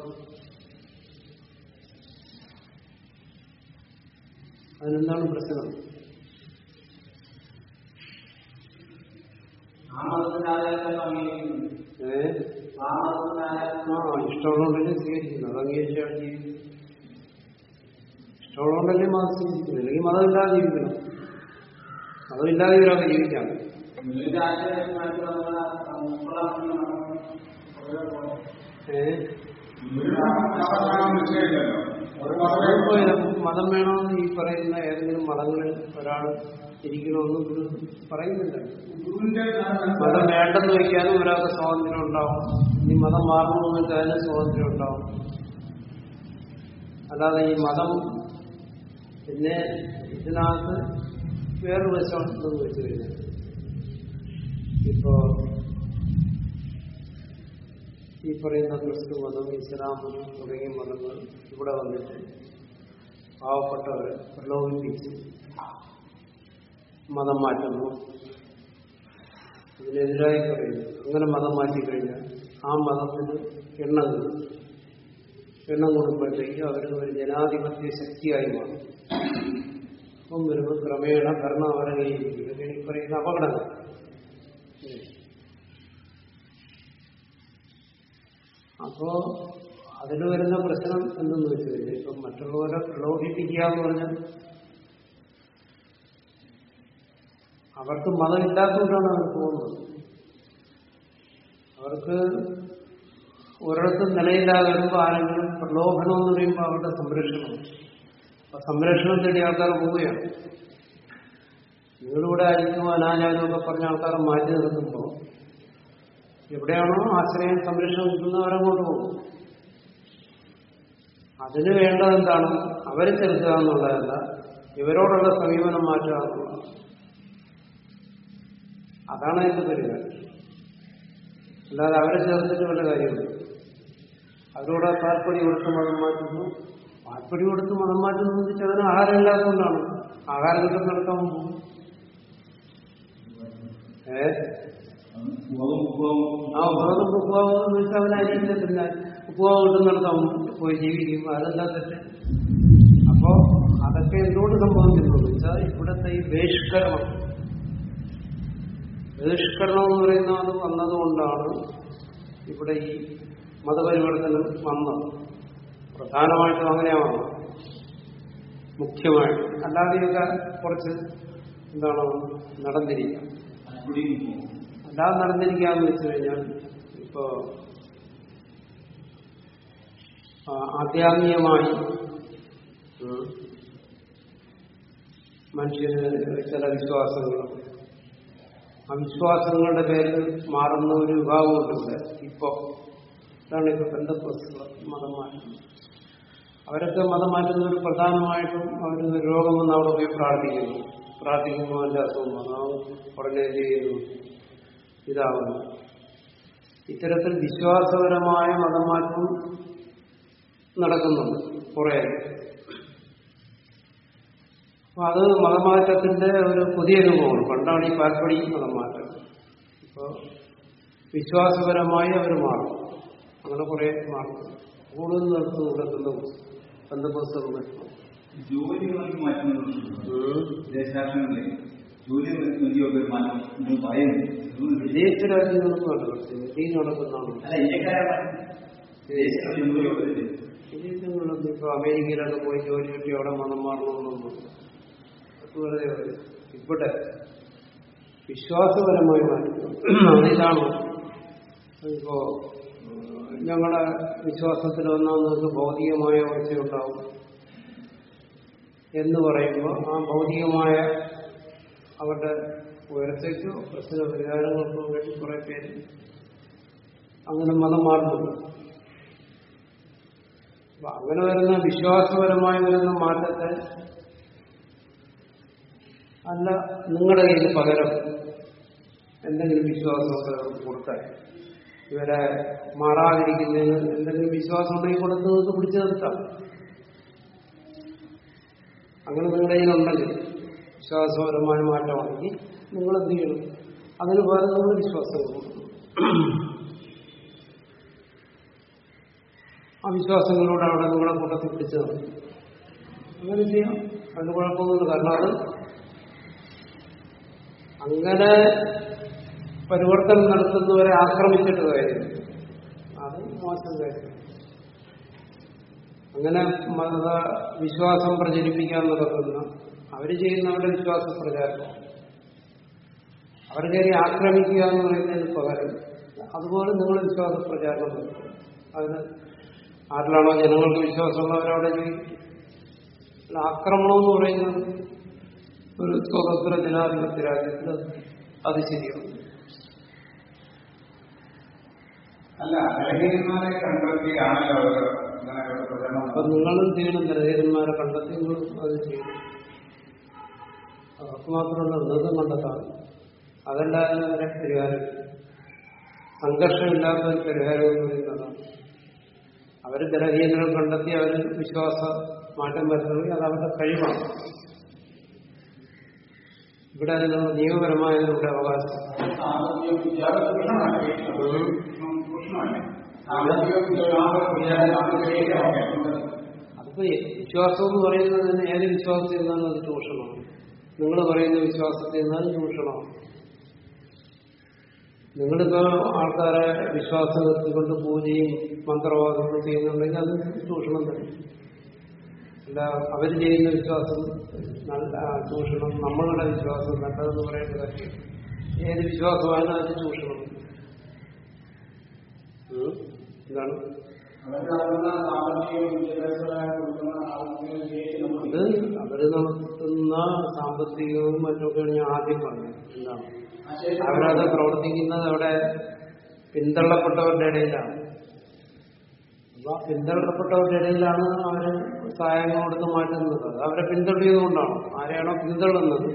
A: അതിനെന്താണ് പ്രശ്നം
B: ആ മതത്തിന്റെ ആചാരത്തെ അംഗീകരിക്കുന്നു
A: ഏ
B: ആ മതത്തിന്റെ ആചാരം
A: ആ ഇഷ്ടമുള്ളതുകൊണ്ടല്ലേ സ്വീകരിക്കുന്നത് അത് അംഗീകരിച്ചാണ് ജീവിക്കുന്നത് ഇഷ്ടമുള്ളതുകൊണ്ടല്ലേ മതം സ്വീകരിക്കുന്നത് അല്ലെങ്കിൽ മതമില്ലാതെ ജീവിക്കണം മതമില്ലാതെ ഇവരൊക്കെ ജീവിക്കാം
B: ഗുരുവിന്റെ ആചാരം മറ്റു നമ്മളെ ഉൾക്കൊള്ളാമെന്ന് നമ്മൾ പൊതുവെ പോലെ
A: ഏഹ്
B: ഒരു
A: അതിപ്പോ മതം വേണമെന്ന് ഈ പറയുന്ന ഏതെങ്കിലും മതങ്ങളിൽ ഒരാൾ ഇരിക്കണമെന്ന് ഗുരു പറയുന്നില്ല മതം വേണ്ടെന്ന് വയ്ക്കാനും ഒരാൾക്ക് സ്വാതന്ത്ര്യം ഉണ്ടാവും ഈ മതം മാറണമെന്ന് വെച്ചാലും സ്വാതന്ത്ര്യം ഉണ്ടാവും അല്ലാതെ ഈ മതം പിന്നെ ഇതിനകത്ത് വേറൊരു വശം ഉണ്ടെന്ന് വെച്ച് കഴിഞ്ഞാൽ ഇപ്പോ ഈ പറയുന്ന ക്രിസ്തു മതം ഇസ്ലാം മതം തുടങ്ങിയ മതങ്ങൾ ഇവിടെ വന്നിട്ട് പാവപ്പെട്ടവരെ പ്രലോഭിപ്പിച്ച് മതം മാറ്റുന്നു ഇതിനെതിരായി പറയുന്നു അങ്ങനെ മതം മാറ്റിക്കഴിഞ്ഞാൽ ആ മതത്തിന് എണ്ണം കൂടും എണ്ണം കൂടുമ്പോഴത്തേക്ക് അവർ ഒരു ജനാധിപത്യ ശക്തിയായി മാറും അപ്പം വരുമ്പോൾ ക്രമേണ ഭരണം അവരെ കയ്യിരിക്കും ഇതൊക്കെ ഈ പറയുന്ന അപകടങ്ങൾ ഉം. അപ്പോ അതിൽ വരുന്ന പ്രശ്നം എന്തെന്ന് വെച്ച് കഴിഞ്ഞാൽ ഇപ്പം മറ്റുള്ളവരെ പ്രലോഭിപ്പിക്കുക എന്ന് പറഞ്ഞാൽ അവർക്ക് മതമില്ലാത്തതുകൊണ്ടാണ് അവർ പോകുന്നത് അവർക്ക് ഒരിടത്തും നിലയില്ലാതെ വരുമ്പോൾ ആരെങ്കിലും പ്രലോഭനം എന്ന് പറയുമ്പോൾ അവരുടെ സംരക്ഷണം അപ്പൊ സംരക്ഷണം തേടി ആൾക്കാർ പോവുകയാണ് നിങ്ങളിവിടെ ആയിരിക്കും അനാചാരമൊക്കെ പറഞ്ഞ ആൾക്കാരെ മാറ്റി നിർത്തുമ്പോൾ എവിടെയാണോ ആശ്രയം സംരക്ഷണം കിട്ടുന്നവരങ്ങോട്ട് പോകും അതിന് വേണ്ടത് എന്താണ് അവരെ ചെലുത്തുക എന്നുള്ളതല്ല ഇവരോടുള്ള സമീപനം മാറ്റുക എന്നുള്ളതാണ് അതാണ് അതിന്റെ പരിപാടി അല്ലാതെ അവരെ ചേർത്തിട്ട് വല്ല കാര്യമില്ല അവരോട് താൽപ്പര്യം കൊടുത്ത് മതം മാറ്റുന്നു താൽപ്പര്യം കൊടുത്ത് മതം മാറ്റുന്നു എന്ന് വെച്ചാൽ അതിന് ആഹാരം ഇല്ലാത്തതുകൊണ്ടാണ് ആഹാരം കിട്ടുന്നിടത്ത് അവൻ പോകും ഏ ആ ഉപയോഗം ഉപ്പുവാകും എന്ന് വെച്ചാൽ അവൻ അരിയില്ല പിന്നെ ഉപ്പുവാവ് കിട്ടുന്നിടത്ത് അവൻ പോയി ജീവിക്കും അതെല്ലാം തെറ്റ് അപ്പോ അതൊക്കെ എന്തുകൊണ്ട് സംഭവിക്കുന്നു എന്ന് വെച്ചാൽ ഇവിടുത്തെ ഈ ബഹിഷ്കരണം ബഹിഷ്കരണം എന്ന് പറയുന്നത് വന്നതുകൊണ്ടാണ് ഇവിടെ ഈ മതപരിവർത്തനം വന്നത് പ്രധാനമായിട്ടും അങ്ങനെയാണ് വന്നത് മുഖ്യമായിട്ട് അല്ലാതെയൊക്കെ കുറച്ച് എന്താണ് നടന്നിരിക്കാം അല്ലാതെ നടന്നിരിക്കാന്ന് വെച്ച് കഴിഞ്ഞാൽ ഇപ്പോ ആ, ആധ്യാത്മികമായി ഉം, മനുഷ്യന് ചില വിശ്വാസങ്ങളും ആ വിശ്വാസങ്ങളുടെ പേരിൽ മാറുന്ന ഒരു വിഭാഗമുണ്ട് ഇപ്പോ ഇതാണ് ഇപ്പൊ ബന്ധപ്രസ്തുകൾ മതം മാറ്റുന്നത് അവരൊക്കെ മതം മാറ്റുന്നവർ പ്രധാനമായിട്ടും അവർ രോഗം വന്ന് അവിടെ പോയി പ്രാർത്ഥിക്കുന്നു പ്രാർത്ഥിക്കുമ്പോൾ അതിന്റെ അസുഖം വന്നു അവൻ ഉടനെ ചെയ്യുന്നു ഇതാവുന്നു ഇത്തരത്തിൽ വിശ്വാസപരമായ മതം മാറ്റം നടക്കുന്നുണ്ട് കുറെ അപ്പൊ അത് മതമാറ്റത്തിന്റെ ഒരു പുതിയ രൂപമാണ് പണ്ടാണ് ഈ പാൽപ്പടി മതമാറ്റം ഇപ്പോ വിശ്വാസപരമായി അവർ മാറും അങ്ങനെ കുറെ മാറും കൂടുതൽ നിർത്തുന്നു നടക്കുന്നു ബന്ധപുസ്തകം
C: ജോലി നമുക്ക് മാറ്റുന്നുണ്ട് ദേശരാഷ്ട്രങ്ങളിലെ ജോലി നൽകിയൊക്കെ ഒരു മാറ്റം നിങ്ങൾ പറയുന്നു ഇതൊന്നും വിജയ-
A: വിദേശ രാജ്യങ്ങളൊന്നും നടക്കുന്നത് ഇന്ത്യയിൽ നടക്കുന്നതാണ്
C: അല്ല ഇന്ത്യക്കാരെ മാറ്റി ദേശീയ ജോലിയൊക്കെ
A: വിദേശങ്ങളിലൊന്നും ഇപ്പൊ അമേരിക്കയിലൊക്കെ പോയി ജോലി കിട്ടി അവിടെ മതം മാറണമെന്നൊന്നും അത് വെറുതെ പറയും. ഇവിടെ വിശ്വാസപരമായി മാറ്റും ഇതാണ് ഇപ്പോ ഏഹ്, ഞങ്ങളുടെ വിശ്വാസത്തിൽ വന്നാൽ നിങ്ങൾക്ക് ഭൗതികമായ വളർച്ചയുണ്ടാവും എന്ന് പറയുമ്പോൾ ആ ഭൗതികമായ അവരുടെ ഉയർച്ചയ്ക്കോ പ്രശ്ന പരിഹാരങ്ങൾക്കോ വേണ്ടി കുറെ പേര് അങ്ങനെ മതം മാറുന്നുണ്ട് അപ്പൊ അങ്ങനെ വരുന്ന വിശ്വാസപരമായി വരുന്ന മാറ്റത്തെ അല്ല നിങ്ങളുടെ കയ്യിൽ പകരം എന്തെങ്കിലും വിശ്വാസമൊക്കെ കൊടുത്താൽ ഇവരെ മാറാതിരിക്കുന്നതിന് എന്തെങ്കിലും വിശ്വാസം ഉണ്ടെങ്കിൽ കൊടുത്ത് നിങ്ങൾക്ക് പിടിച്ചു നിർത്താം അങ്ങനെ നിങ്ങളുടെ കയ്യിലുണ്ടെങ്കിൽ വിശ്വാസപരമായ മാറ്റമാണെങ്കിൽ നിങ്ങൾ എന്ത് ചെയ്യണം അതിന് പകരം നിങ്ങൾ വിശ്വാസം കൊടുക്കണം ആ വിശ്വാസങ്ങളോട് അവിടെ നിങ്ങളെ കൂട്ടത്തിൽ പിടിച്ചു നിർത്തും അങ്ങനെ ചെയ്യാം അതിന് കുഴപ്പമൊന്നുമില്ല കാരണം അത് അങ്ങനെ പരിവർത്തനം നടത്തുന്നവരെ ആക്രമിച്ചിട്ട് കാര്യം അത് മോശം കാര്യം അങ്ങനെ മത വിശ്വാസം പ്രചരിപ്പിക്കാൻ നടത്തുന്ന അവര് ചെയ്യുന്ന അവരുടെ വിശ്വാസ പ്രചാരണം അവർ കയറി ആക്രമിക്കുക എന്ന് പറയുന്നതിന് പകരം അതുപോലെ നിങ്ങൾ വിശ്വാസ പ്രചാരണം നടത്തുക അതിന് ആരിലാണോ ജനങ്ങൾക്ക് വിശ്വാസമുള്ളവരവിടെ ജീവിക്കും അല്ല, ആക്രമണം എന്ന് പറയുന്നത് ഒരു സ്വതന്ത്ര ജനാധിപത്യ രാജ്യത്തിൽ അത് ശരിയാണ്
B: അല്ല ബലഹീനന്മാരെ കണ്ടെത്തിയാണല്ലോ അവർ ഇങ്ങനെ ഒരു പ്രചരണം
A: അപ്പൊ നിങ്ങളും ചെയ്യണം ദലഹീരന്മാരെ കണ്ടെത്തി നിങ്ങളും അത് ചെയ്യണം അവർക്ക് മാത്രമല്ല നിങ്ങൾക്ക് കണ്ടെത്താം അതല്ലാതെ അവരെ പരിഹാരം സംഘർഷമില്ലാത്ത ഒരു പരിഹാരം എന്ന് പറയുന്നതാണ് അവര് ബലഹീനരെ കണ്ടെത്തി അവർ വിശ്വാസ മാറ്റം വരുത്തണമെങ്കിൽ അത് അവരുടെ കഴിവാണ് ഇവിടെ അതിനുള്ള നിയമപരമായ നമ്മുടെ അവകാശം
B: സാമ്പത്തിക വിദ്യാഭ്യാസ പ്രശ്നമല്ലേ പ്രശ്നമല്ലേ സാമ്പത്തിക വിദ്യാഭ്യാസ
A: അതിപ്പോ വിശ്വാസം എന്ന് പറയുന്നത് തന്നെ ഏത് വിശ്വാസത്തിൽ നിന്നാലും അത് ചൂഷണമാണ് നിങ്ങൾ പറയുന്ന വിശ്വാസത്തിൽ നിന്നാലും ചൂഷണമാണ് നിങ്ങളിപ്പോ ആൾക്കാരെ വിശ്വാസത്തിൽ കൊണ്ട് പൂജയും മന്ത്രവാദങ്ങളും ചെയ്യുന്നുണ്ടെങ്കിൽ അത് ചൂഷണം തന്നെ അല്ല അവർ ചെയ്യുന്ന വിശ്വാസം നല്ല ആ, ചൂഷണം നമ്മളുടെ വിശ്വാസം നല്ലതെന്ന് പറയേണ്ട കാര്യം ഏത് വിശ്വാസമായാലും അത് ചൂഷണം ഉം. എന്താണ് അത് അവര് നടത്തുന്ന സാമ്പത്തികവും മറ്റൊക്കെയാണ് ഞാൻ ആദ്യം പറഞ്ഞത് എന്താണ് അവരത് പ്രവർത്തിക്കുന്നത് അവിടെ പിന്തള്ളപ്പെട്ടവരുടെ ഇടയിലാണ് അപ്പൊ ആ പിന്തള്ളപ്പെട്ടവരുടെ ഇടയിലാണ് അവര് സഹായങ്ങൾ കൊടുത്ത് മാറ്റുന്നത് അത് അവരെ പിന്തള്ളിയതുകൊണ്ടാണ് ആരെയാണോ പിന്തള്ളുന്നത്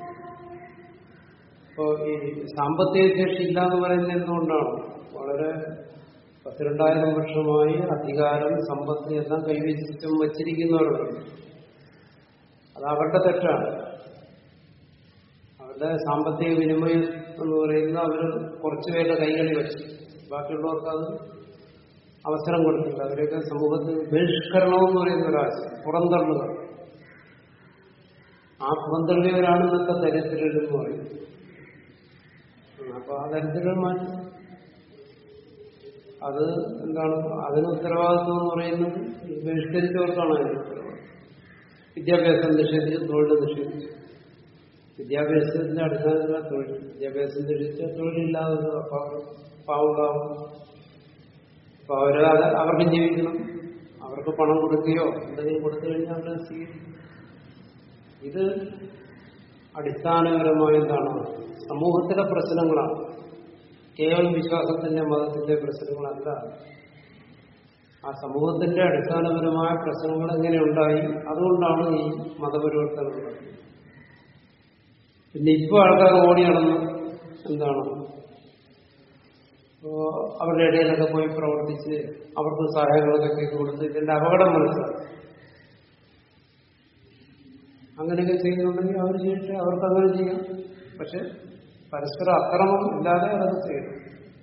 A: ഇപ്പോ ഈ സാമ്പത്തിക ശേഷി ഇല്ല എന്ന് പറയുന്നത് എന്തുകൊണ്ടാണ് വളരെ പത്തിരണ്ടായിരം വർഷമായി അധികാരം സമ്പത്ത് എല്ലാം കൈവശം വച്ചിരിക്കുന്നവരുണ്ട് അത് അവരുടെ തെറ്റാണ് അവരുടെ സാമ്പത്തിക വിനിമയം എന്ന് പറയുന്നത് അവർ കുറച്ചുപേരുടെ കൈകളിൽ വെച്ചു ബാക്കിയുള്ളവർക്ക് അത് അവസരം കൊടുത്തില്ല അവരെയൊക്കെ സമൂഹത്തിൽ ബഹിഷ്കരണം എന്ന് പറയുന്ന ഒരാശയം പുറന്തള്ളുക ആ പുറന്തള്ളിയവരാണ് ഇന്നത്തെ ദരിദ്രരെന്ന് പറയുന്നത് അപ്പൊ ആ ദരിദ്രർ മാറ്റി അത് എന്താണ് അതിന് ഉത്തരവാദിത്വം എന്ന് പറയുന്നത് ഈ ബഹിഷ്കരിച്ചവർക്കാണ് അതിന് ഉത്തരവാദിത്വം വിദ്യാഭ്യാസം നിഷേധിച്ച് തൊഴിൽ നിഷേധിച്ചു വിദ്യാഭ്യാസത്തിന്റെ അടിസ്ഥാനത്തിലാണ് തൊഴിൽ വിദ്യാഭ്യാസം നിഷേധിച്ച തൊഴിലില്ലാതെ പാവുണ്ടാവും അപ്പൊ അവര് അത് അവർക്ക് ജീവിക്കണം അവർക്ക് പണം കൊടുക്കുകയോ എന്തെങ്കിലും കൊടുത്തു കഴിഞ്ഞാൽ അവരെ സ്വീകരിക്കും ഇത് അടിസ്ഥാനപരമായ എന്താണ് സമൂഹത്തിലെ പ്രശ്നങ്ങളാണ് കേവലം വിശ്വാസത്തിന്റെ മതത്തിന്റെ പ്രശ്നങ്ങളല്ല ആ സമൂഹത്തിന്റെ അടിസ്ഥാനപരമായ പ്രശ്നങ്ങൾ എങ്ങനെ ഉണ്ടായി അതുകൊണ്ടാണ് ഈ മതപരിവർത്തനം ഉണ്ടായത് പിന്നെ ഇപ്പൊ ആൾക്കാർ ഓടി നടന്ന് എന്താണ് ഇപ്പോ അവരുടെ ഇടയിലൊക്കെ പോയി പ്രവർത്തിച്ച് അവർക്ക് സഹായങ്ങളൊക്കെ ചെയ്തു കൊടുത്ത് ഇതിന്റെ അപകടം മനസ്സിലാക്കി അങ്ങനെയൊക്കെ ചെയ്യുന്നുണ്ടെങ്കിൽ അവർ ചെയ്യട്ടെ അവർക്ക് അങ്ങനെ ചെയ്യാം പക്ഷെ പരസ്പര അക്രമം ഇല്ലാതെ അതൊക്കെ ചെയ്യണം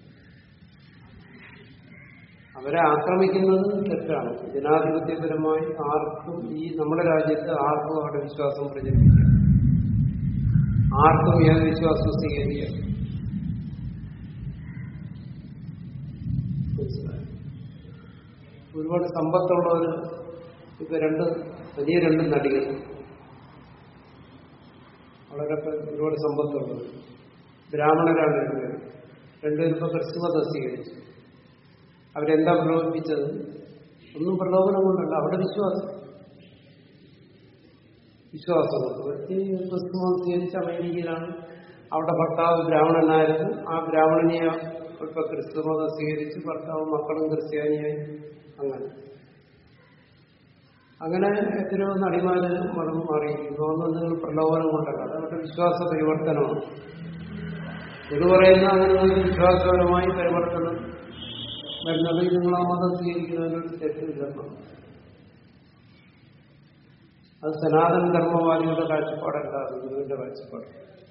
A: അവരെ ആക്രമിക്കുന്നത് തെറ്റാണ് ജനാധിപത്യപരമായി ആർക്കും ഈ നമ്മുടെ രാജ്യത്ത് ആർക്കും അവരുടെ വിശ്വാസം പ്രചരിപ്പിക്കാം ആർക്കും ഏത് വിശ്വാസം സ്വീകരിക്കാം മനസ്സിലായോ? ഒരുപാട് സമ്പത്തുള്ളവര് ഇപ്പൊ രണ്ട് വലിയ രണ്ട് നടികൾ വളരെ ഒരുപാട് സമ്പത്തുള്ളത് ബ്രാഹ്മണരാണ് രണ്ടുപേരും രണ്ടുപേരും ഇപ്പൊ ക്രിസ്തുമതം സ്വീകരിച്ചു അവരെന്താ പ്രലോഭിപ്പിച്ചത് ഒന്നും പ്രലോഭനം കൊണ്ടല്ല അവരുടെ വിശ്വാസം വിശ്വാസം വ്യക്തി ക്രിസ്തുമതം സ്വീകരിച്ച അമേരിക്കയിലാണ് അവിടെ ഭർത്താവ് ബ്രാഹ്മണനായിരുന്നു ആ ബ്രാഹ്മണനെ ഇപ്പൊ ക്രിസ്തുമതം സ്വീകരിച്ച് ഭർത്താവ് മക്കളും ക്രിസ്ത്യാനിയായി അങ്ങനെ അങ്ങനെ എത്രയോ നടിമാര് മതം മാറി ഇതൊന്നും നിങ്ങൾ പ്രലോഭനം കൊണ്ടല്ല അത് അവരുടെ വിശ്വാസ പരിവർത്തനമാണ് ഇത് പറയുന്ന അങ്ങനെ ഒരു വിശ്വാസപരമായി പരിവർത്തനം വരുന്നത് നിങ്ങൾ ആ മതം സ്വീകരിക്കുന്നതിനൊരു തെറ്റില്ലെന്നാണ് അത് സനാതന ധർമ്മവാദികളുടെ കാഴ്ചപ്പാടല്ല അത് ഗുരുവിന്റെ കാഴ്ചപ്പാട്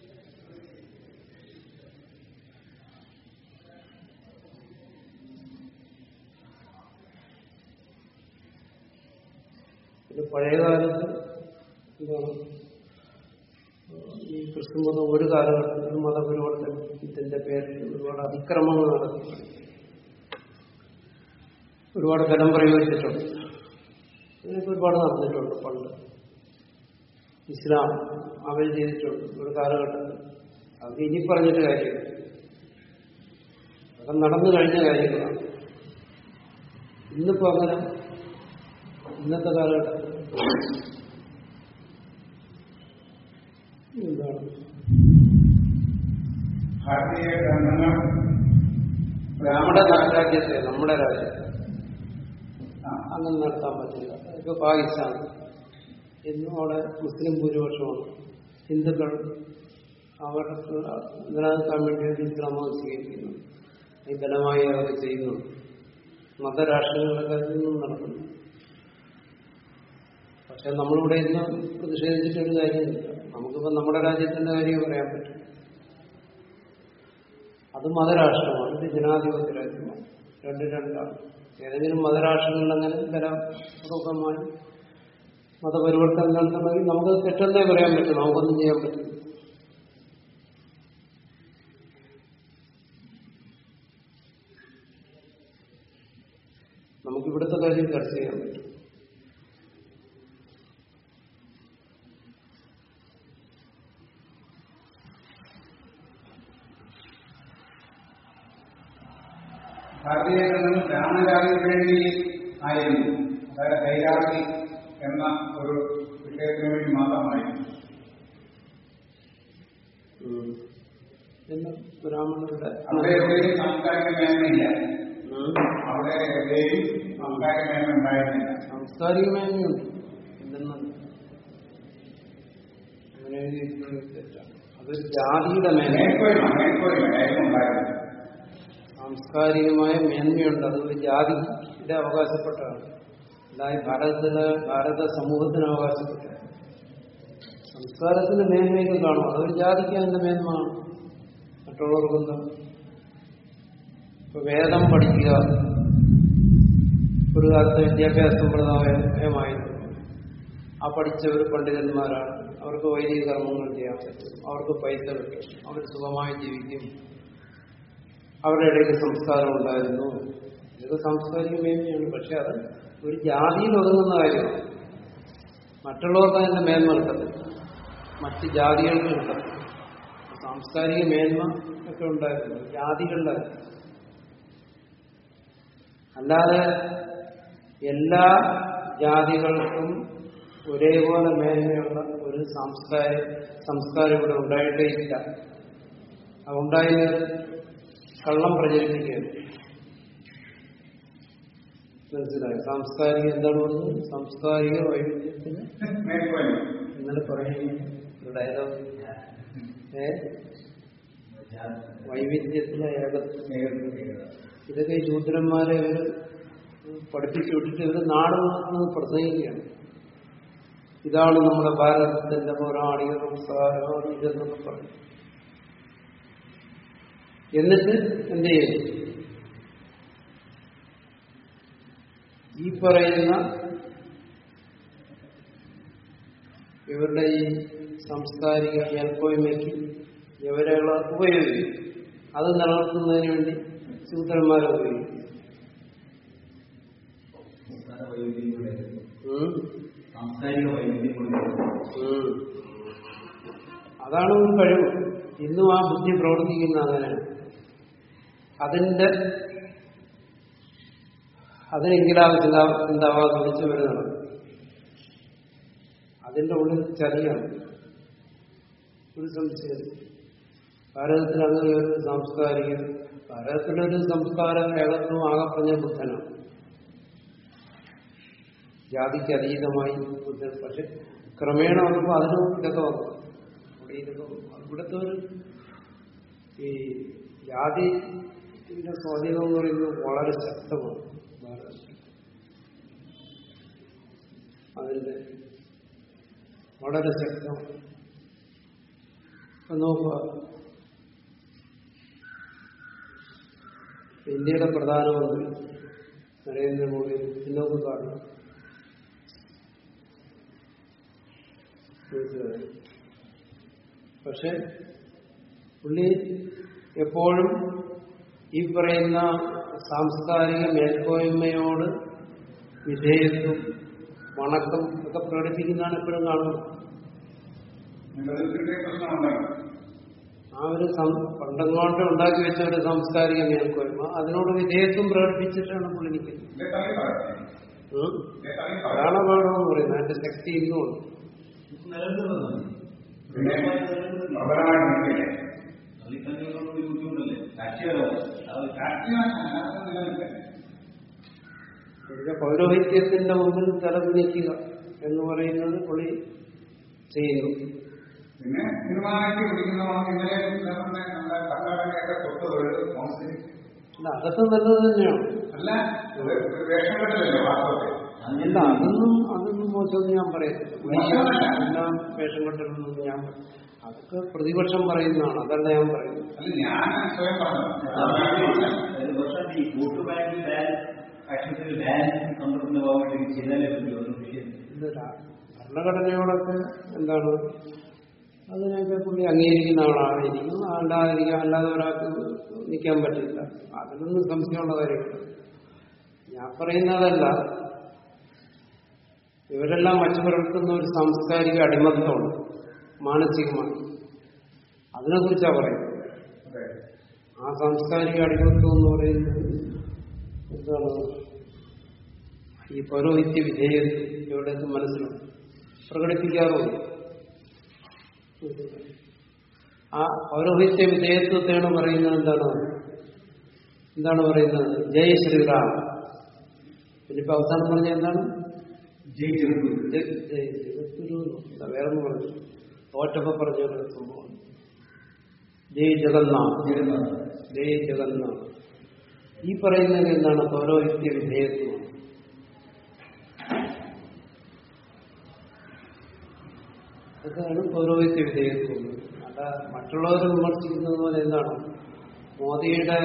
A: ഇത് പഴയകാലത്ത് എന്താണ് ഈ ക്രിസ്തുമതം ഒരു കാലഘട്ടത്തിലും മതപരിവർത്തനത്തിന്റെ പേരിൽ ഒരുപാട് അതിക്രമങ്ങൾ നടത്തി ഒരുപാട് ബലം പ്രയോഗിച്ചിട്ടുണ്ട് ഇതിനൊക്കെ ഒരുപാട് നടന്നിട്ടുണ്ട് പണ്ട് ഇസ്ലാം അവർ ചെയ്തിട്ടുണ്ട് ഒരു കാലഘട്ടത്തിൽ അത് ഇനി പറഞ്ഞിട്ട് കാര്യമില്ല അതൊക്കെ നടന്നു കഴിഞ്ഞ കാര്യങ്ങളാണ് ഇന്നിപ്പോ അങ്ങനെ ഇന്നത്തെ കാലഘട്ടത്തിൽ എന്താണ്
B: ഭാരതീയ ഗ്രന്ഥങ്ങൾ
A: നമ്മുടെ രാജ്യത്തെ നമ്മുടെ രാജ്യത്തെ
B: ആ,
A: അങ്ങനെ നടത്താൻ പറ്റില്ല ഇപ്പൊ പാകിസ്ഥാൻ ഇന്നും അവിടെ മുസ്ലിം ഭൂരിപക്ഷമാണ് ഹിന്ദുക്കൾ അവർക്ക് നിലനിൽക്കാൻ വേണ്ടി ഒരു ഇസ്ലാം മതം സ്വീകരിക്കുന്നു ഈ ബലമായി അവർ ചെയ്യുന്നു മതരാഷ്ട്രങ്ങളിലൊക്കെ ഇന്നും നടക്കുന്നു പക്ഷെ നമ്മളിവിടെ ഇന്ന് പ്രതിഷേധിച്ചിട്ടൊരു കാര്യമില്ല നമുക്കിപ്പോ നമ്മുടെ രാജ്യത്തിന്റെ കാര്യം പറയാൻ പറ്റും അത് മതരാഷ്ട്രമാണ് ഇത് ജനാധിപത്യ രാജ്യമാണ് രണ്ട് രണ്ടാണ് ഏതെങ്കിലും മതരാഷ്ട്രങ്ങളിൽ അങ്ങനെ ബലപൂർവകമായി മതപരിവർത്തനം നടത്തണമെങ്കിൽ നമുക്ക് തെറ്റെന്നേ പറയാൻ പറ്റും നമുക്കൊന്നും ചെയ്യാൻ പറ്റില്ല നമുക്ക് ഇവിടുത്തെ കാര്യം ചർച്ച ചെയ്യാൻ പറ്റും
B: ഭാരതീയ ഗ്രന്ഥങ്ങൾ ബ്രാഹ്മണജാതിക്ക് വേണ്ടി ആയിരുന്നു അതായത് കൈരാതി എന്ന ഒരു വിഷയത്തിന് വേണ്ടി മാത്രമായിരുന്നു
A: ഉം. പിന്നെ ബ്രാഹ്മണരുടെ
B: അവിടെ എവിടെയും സാംസ്കാരിക മേന്മയില്ല
A: ഉം.
B: അവിടെ എവിടെയും സാംസ്കാരിക മേന്മ ഉണ്ടായിരുന്നില്ല
A: സാംസ്കാരിക മേന്മയുണ്ട് എന്തെന്നല്ല അങ്ങനെ എഴുതിയിരിക്കുന്നത് തെറ്റാണ് അതൊരു ജാതിയുടെ മേന്മ
B: മേൽക്കോയ്മ മേൽക്കോയ്മ ആയിരുന്നു ഉണ്ടായിരുന്നത്
A: സാംസ്കാരികമായ മേന്മയുണ്ട് അത് ഒരു ജാതിയുടെ അവകാശപ്പെട്ടതാണ് അല്ലാതെ ഭാരതത്തിലെ ഭാരത സമൂഹത്തിന് അവകാശപ്പെട്ട സംസ്കാരത്തിന്റെ മേന്മയൊക്കെ കാണും അതൊരു ജാതിക്ക് അതിന്റെ മേന്മ ആണ് മറ്റുള്ളവർക്കെന്താ ഇപ്പൊ വേദം പഠിക്കുക ഒരു കാലത്ത് വിദ്യാഭ്യാസ സമ്പ്രദായമായിരുന്നു ആ പഠിച്ചവർ പണ്ഡിതന്മാരാണ് അവർക്ക് വൈദിക കർമ്മങ്ങൾ ചെയ്യാൻ പറ്റും അവർക്ക് പൈസ കിട്ടും അവർ സുഖമായി ജീവിക്കും അവരുടെ ഇടയിൽ സംസ്കാരം ഉണ്ടായിരുന്നു ഇതൊക്കെ സാംസ്കാരിക മേന്മയാണ് പക്ഷെ അത് ഒരു ജാതിയിൽ ഒതുങ്ങുന്ന കാര്യമാണ് മറ്റുള്ളവർക്ക് അതിന്റെ മേന്മ കിട്ടത്തില്ല മറ്റ് ജാതികൾക്ക് കിട്ടത്തില്ല സാംസ്കാരിക മേന്മ ഒക്കെ ഉണ്ടായിരുന്നു ജാതികളിലായിരുന്നു അല്ലാതെ എല്ലാ ജാതികൾക്കും ഒരേപോലെ മേന്മയുള്ള ഒരു സംസ്കാര സംസ്കാരം ഇവിടെ ഉണ്ടായിട്ടേ ഇല്ല അതുണ്ടായത് കള്ളം പ്രചരിപ്പിക്കുകയാണ് മനസ്സിലായി സാംസ്കാരിക എന്താണ് പറഞ്ഞത് സാംസ്കാരിക വൈവിധ്യത്തിന്
B: മേൽക്കോയ്മ
A: ഇന്നലെ പറയുന്നു ഒരു ഡയലോഗ് ഏ വൈവിധ്യത്തിലെ ഏകത്വം ഇതൊക്കെ ഈ ശൂദ്രന്മാരെ ഇവര് പഠിപ്പിച്ചു വിട്ടിട്ട് ഇവര് നാട് നോക്കുന്നത് പ്രസംഗിക്കുകയാണ് ഇതാണ് നമ്മുടെ ഭാരതത്തിന്റെ പൗരാണിക സംസ്കാരം അത് ഇതെന്നൊക്കെ പറയും എന്നിട്ട് എന്ത് ചെയ്യും ഈ പറയുന്ന ഇവരുടെ ഈ സാംസ്കാരിക മേൽക്കോയ്മയ്ക്ക് ഇവരെയുള്ള ഉപയോഗിക്കും അത് നിലനിർത്തുന്നതിന് വേണ്ടി ശൂദ്രന്മാരെ ഉപയോഗിക്കും
C: സംസ്കാര വൈവിധ്യം കൂടെ
A: ഉം.
C: സാംസ്കാരിക വൈവിധ്യം കൂടെ
A: ഉം. അതാണ് ഒരു കഴിവ് ഇന്നും ആ ബുദ്ധി പ്രവർത്തിക്കുന്ന അങ്ങനെയാണ് അതിന്റെ അതിനെങ്കിലാവ് ചിന്താ ചിന്താവാദം വിളിച്ചു വരുന്നതാണ് അതിന്റെ ഉള്ളിൽ ചതിയാണ് ഒരു സംശയം ഭാരതത്തിൽ അങ്ങനെ ഒരു സാംസ്കാരിക ഭാരതത്തിലൊരു സംസ്കാരം ഏകത്വം ആകപ്പറഞ്ഞ ബുദ്ധനാണ് ജാതിക്ക് അതീതമായി ബുദ്ധൻ പക്ഷെ ക്രമേണ വന്നപ്പോൾ അതിനും ഇതൊക്കെ വന്നു അവിടെ ഇതൊക്കെ വന്നു. ഇവിടുത്തെ ഒരു ഈ ജാതിന്റെ സ്വാധീനം എന്ന് പറയുന്നത് വളരെ ശക്തമാണ് ഭാരതത്തിൽ അതിന്റെ വളരെ ശക്തമാണ് ഇപ്പൊ നോക്കുക ഇന്ത്യയുടെ പ്രധാനമന്ത്രി നരേന്ദ്രമോദി പിന്നോക്ക് കാണണം മനസ്സിലായോ? പക്ഷെ പുള്ളി എപ്പോഴും ഈ പറയുന്ന സാംസ്കാരിക മേൽക്കോയ്മയോട് വിധേയത്വം വണക്കം ഒക്കെ പ്രകടിപ്പിക്കുന്നതാണ് എപ്പോഴും കാണുന്നത്
B: നിലനിൽപ്പിന്റെ പ്രശ്നമുണ്ടല്ലോ
A: ആ ഒരു സം- പണ്ടങ്ങോട്ട് ഉണ്ടാക്കി വെച്ച ഒരു സാംസ്കാരിക മേൽക്കോയ്മ അതിനോട് വിധേയത്വം പ്രകടിപ്പിച്ചിട്ടാണ് പുള്ളി നിൽക്കുന്നത്
B: ഇതേ തള്ളി പറയാം
A: ഉം?
B: ഇതേ തള്ളി പറയാം
A: അതാണ് വേണമെന്ന് പറയുന്നത് അതിന്റെ ശക്തി ഇന്നുണ്ട്
C: നിലനിർത്തുന്നതാണ്
B: പിന്നെ പ്രബലമായി നിൽക്കില്ലേ
C: തള്ളിക്കഞ്ഞുകൊണ്ടുള്ള ഒരു ബുദ്ധിമുട്ടല്ലേ സാക്ഷികളോ അത്
B: രാഷ്ട്രീയമാണ് അല്ലാതെ നിലനിൽക്കില്ല
A: ഇതിന്റെ പൗരോഹിത്യത്തിന്റെ മുമ്പിൽ തലകുനിക്കുക എന്ന് പറയുന്നത് പുള്ളി ചെയ്യുന്നു
B: പിന്നെ സിനിമയ്ക്ക് പിടിക്കുന്നതാണ് ഇന്നലെ നമ്മുടെ നമ്മുടെ കർണാടകയൊക്കെ തൊട്ട് തൊഴിൽ കൗൺസിൽ
A: അല്ല അതൊക്കെ നല്ലത് തന്നെയാണ്
B: അല്ല ഒരു ഒരു വേഷം കെട്ടലല്ലേ വാസ്തവത്തിൽ
A: അല്ല അതൊന്നും അതൊന്നും മോശമെന്ന് ഞാൻ പറയത്തില്ല
B: മോശമല്ല.
A: എല്ലാം വേഷം കെട്ടണമെന്ന് ഞാൻ പറ- അതൊക്കെ പ്രതിപക്ഷം പറയുന്നതാണ് അതല്ല ഞാൻ പറയുന്നത്
B: അല്ല ഞാൻ സ്വയം പറഞ്ഞത്
C: ഒരു വർഷം ഈ വോട്ട് ബാങ്ക് ബാൻ ആക്ഷത്തിൽ ബാൻ സന്ദർഭത്തിന്റെ ഭാഗമായിട്ട് ചെയ്താലേ പറ്റുള്ളൂ ഒന്നും വിഷയം
A: ഇത് രാ- ഭരണഘടനയോടൊക്കെ എന്താണ് അതിനൊക്കെ പുള്ളി അംഗീകരിക്കുന്ന ആളായിരിക്കും അല്ലാതിരിക്കാൻ അല്ലാതെ ഒരാൾക്ക് നിൽക്കാൻ പറ്റില്ല അതിലൊന്നും സംശയമുള്ള കാര്യമില്ല ഞാൻ പറയുന്നതല്ല ഇവരെല്ലാം വച്ചു പുലർത്തുന്ന ഒരു സാംസ്കാരിക അടിമത്തമുണ്ട് മാനസികമാണ് അതിനെക്കുറിച്ചാണ് പറയുന്നത്
B: അതെ.
A: ആ സാംസ്കാരിക അടിമത്വം എന്ന് പറയുന്നത് എന്താണ് ഈ പൗരോഹിത്യ വിധേയത്വം ഇവിടെയൊക്കെ മനസ്സിലുണ്ട് പ്രകടിപ്പിക്കാറുണ്ട് ആ പൗരോഹിത്യ വിധേയത്വത്തെയാണ് പറയുന്നത് എന്താണ് എന്താണ് പറയുന്നത് ജയ് ശ്രീറാം പിന്നിപ്പോ അവസാനം പറഞ്ഞ എന്താണ്
C: ജയ് ചെറുപ്പ്
A: ജയ് ജയ് ജഗദ്ഗുരു എന്നല്ല, വേറൊന്നും പറഞ്ഞു തോറ്റപ്പോ പറഞ്ഞ ഒരു സംഭവം ജയ് ജഗന്നാഥ്
C: ജഗന്നാഥ്
A: ജയ് ജഗന്നാഥ് ഈ പറയുന്നത് എന്താണ് പൗരോഹിത്യ വിധേയത്വമാണ് അതൊക്കെ അതാണ് പൗരോഹിത്യ വിധേയത്വം അല്ല മറ്റുള്ളവർ വിമർശിക്കുന്നത് പോലെ എന്താണ് മോദിയുടെ